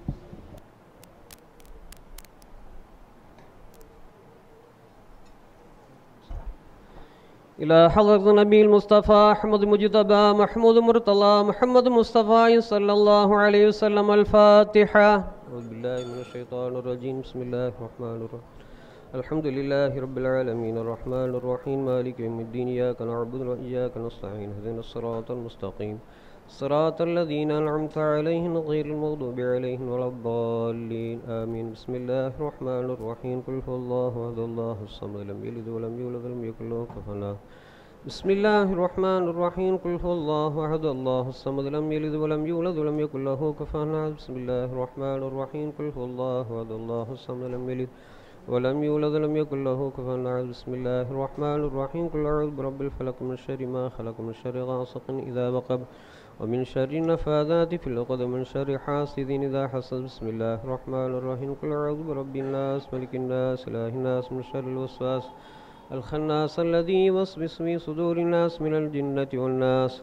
إلى حضرة النبي المصطفى أحمد مجتبى محمود مرتضى محمد مصطفى صلى الله عليه وسلم الفاتحة أعوذ بالله من الشيطان الرجيم بسم الله الرحمن الرحيم الحمد لله رب العالمين الرحمن الرحيم مالك يوم الدين إياك نعبد وإياك نستعين اهدنا الصراط المستقيم صراط الذين أنعمت عليهم غير المغضوب عليهم ولا الضالين آمين بسم الله الرحمن الرحيم قل هو الله أحد الله الصمد لم يلد ولم يولد ولم يكن له كفوا أحد بسم الله الرحمن الرحيم قل هو الله أحد الله الصمد لم يلد ولم يولد ولم يكن له كفوا أحد بسم الله الرحمن الرحيم قل هو الله أحد الله الصمد لم يلد ولم يولد ولم يكن له كفوا أحد بسم الله الرحمن الرحيم قل أعوذ برب الفلق من شر ما خلق من شر غاسق إذا وقب ومن شر النفاذات في العقد ومن شر حاسد إذا حسد بسم الله الرحمن الرحيم قل أعوذ برب الناس ملك الناس إله الناس من شر الوسواس الخناس الذي يوسوس في صدور الناس من الجنة والناس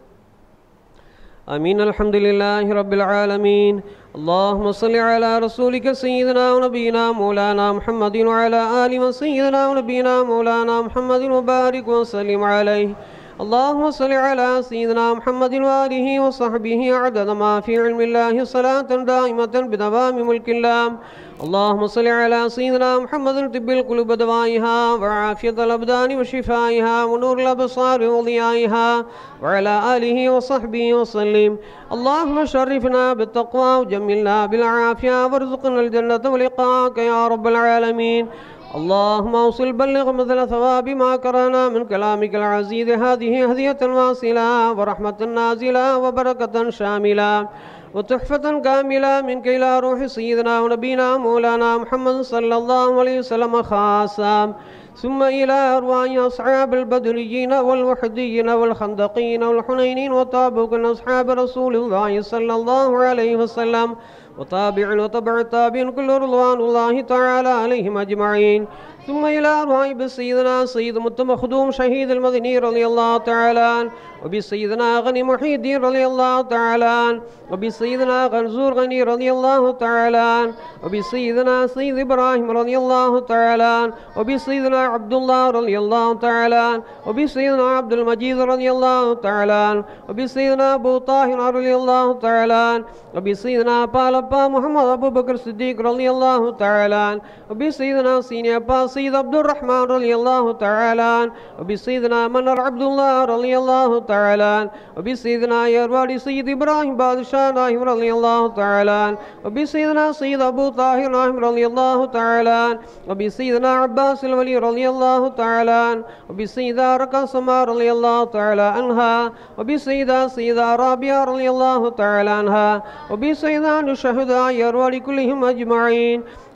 آمين الحمد لله رب العالمين اللهم صل على رسولك سيدنا ونبينا مولانا محمد وعلى آل سيدنا ونبينا مولانا محمد وبارك وسلم عليه اللهم صل على سيدنا محمد وآله وصحبه عدد ما في علم الله صلاة دائمة بدوام ملك الله اللهم صل على سيدنا محمد طب القلوب دوائها وعافية الأبدان وشفائها ونور الأبصار وضيائها وعلى آله وصحبه وسلم اللهم شرفنا بالتقوى وجملنا بالعافية وارزقنا الجنة ولقاءك يا رب العالمين اللهم اوصل بلغ مثل ثواب ما قرانا من كلامك العزيز هذه هدية واصلة ورحمة نازلة وبركة شاملة وتحفة كاملة منك إلى روح سيدنا ونبينا مولانا محمد صلى الله عليه وسلم خاصة ثم إلى أرواح أصحاب البدريين والوحديين والخندقين والحنينين وتابوك أصحاب رسول الله صلى الله عليه وسلم وتابع وتبع التابعين كل رضوان الله تعالى عليهم أجمعين ثم إلى أرواح بسيدنا سيد متمخدوم شهيد المدني رضي الله تعالى عنه وبسيدنا غني محي الدين رضي الله تعالى عنه وبسيدنا غنزور غني رضي الله تعالى عنه وبسيدنا سيد إبراهيم رضي الله تعالى عنه وبسيدنا عبد الله رضي الله تعالى عنه وبسيدنا عبد المجيد رضي الله تعالى عنه وبسيدنا أبو طاهر رضي الله تعالى عنه وبسيدنا بالبا محمد أبو بكر الصديق رضي الله تعالى عنه وبسيدنا سيني أبا سيد عبد الرحمن رضي الله تعالى عنه وبسيدنا منر عبد الله رضي الله تعالى عنه وبسيدنا يروادي سيد إبراهيم بادشاه نايم رضي الله تعالى عنه وبسيدنا سيد أبو طاهر نايم رضي الله تعالى عنه وبسيدنا عباس الولي رضي الله تعالى عنه وبسيدة ركا سما رضي الله تعالى عنها وبسيدة سيدة رابعة رضي الله تعالى عنها وبسيدة الشهداء يروادي كلهم أجمعين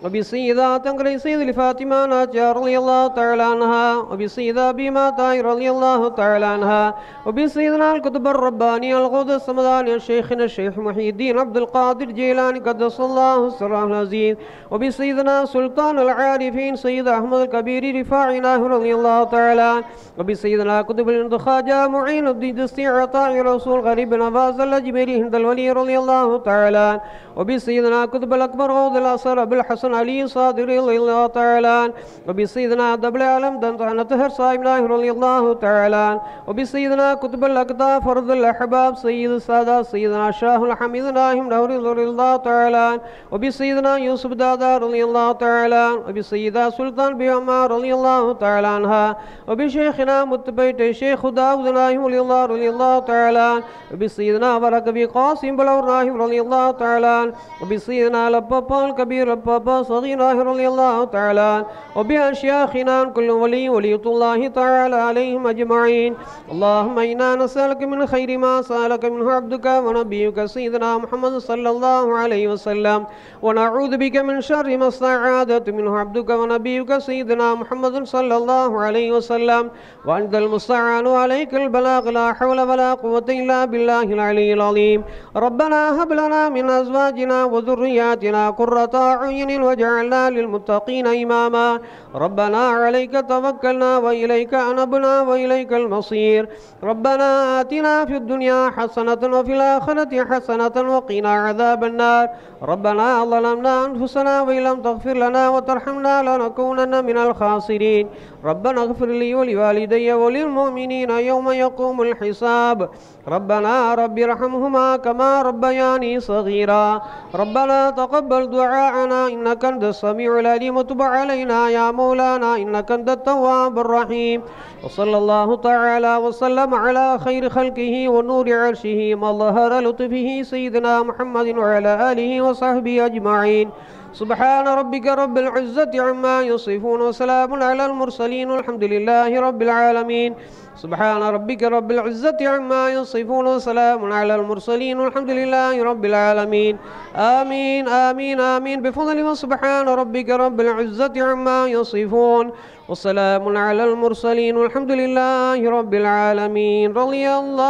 وبسيدة تنقري سيد لفاطمة ناجية رضي الله تعالى عنها وبسيدة بما تاي رضي الله تعالى عنها وبسيدنا الكتب الرباني الغوث الصمداني الشيخنا الشيخ محي الدين عبد القادر جيلاني قدس الله سره العزيز وبسيدنا سلطان العارفين سيد أحمد الكبير رفاعنا رضي الله تعالى عنه وبسيدنا كتب الانتخاجة معين الدين دستي عطاء رسول غريب نواز الأجميري هند الولي رضي الله تعالى عنه وبسيدنا كتب الأكبر غوث الأصر أبو الحسن علي صادر رضي الله تعالى عنه وبسيدنا دبل علم دنطحنة طهر صاحبنا رضي الله تعالى عنه وبسيدنا كتب الأقطاع فرض الأحباب سيد السادة سيدنا شاه الحميد ناهم رضي الله تعالى عنه وبسيدنا يوسف دادا رضي الله تعالى عنه وبسيدة سلطان بيما رضي الله تعالى عنها وبشيخنا متبيت الشيخ داود ناهم رضي الله رضي الله تعالى عنه وبسيدنا برك بقاسم بلور ناهم رضي الله تعالى عنه وبسيدنا لبابا الكبير لبابا صغير ناهم رضي الله تعالى عنه وبأشياخنا كل ولي ولي الله تعالى عليهم أجمعين اللهم إنا نسألك من خير ما سألك منه عبدك ونبيك سيدنا محمد صلى الله عليه وسلم ونعوذ بك من شر ما استعاذت منه عبدك ونبيك سيدنا محمد صلى الله عليه وسلم وأنت المستعان عليك البلاغ لا حول ولا قوة إلا بالله العلي العظيم ربنا هب لنا من أزواجنا وذرياتنا قرة أعين واجعلنا للمتقين إماما ربنا عليك توكلنا وإليك أنبنا وإليك المصير ربنا آتنا في الدنيا حسنة وفي الآخرة حسنة وقنا عذاب النار ربنا ظلمنا أنفسنا وإن لم تغفر لنا وترحمنا لنكونن من الخاسرين ربنا اغفر لي ولوالدي وللمؤمنين يوم يقوم الحساب ربنا رب ارحمهما كما ربياني صغيرا ربنا تقبل دعاءنا إنك أنت السميع العليم وتب علينا يا مولانا إنك أنت التواب الرحيم وصلى الله تعالى وسلم على خير خلقه ونور عرشه مظهر لطفه سيدنا محمد وعلى آله وصحبه أجمعين سبحان ربك رب العزة عما يصفون وسلام على المرسلين والحمد لله رب العالمين سبحان ربك رب العزة عما يصفون وسلام على المرسلين والحمد لله رب العالمين آمين آمين آمين بفضل وسبحان ربك رب العزة عما يصفون وسلام على المرسلين والحمد لله رب العالمين رضي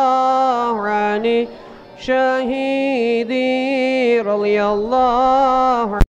الله عنه شهيدي رضي الله عنه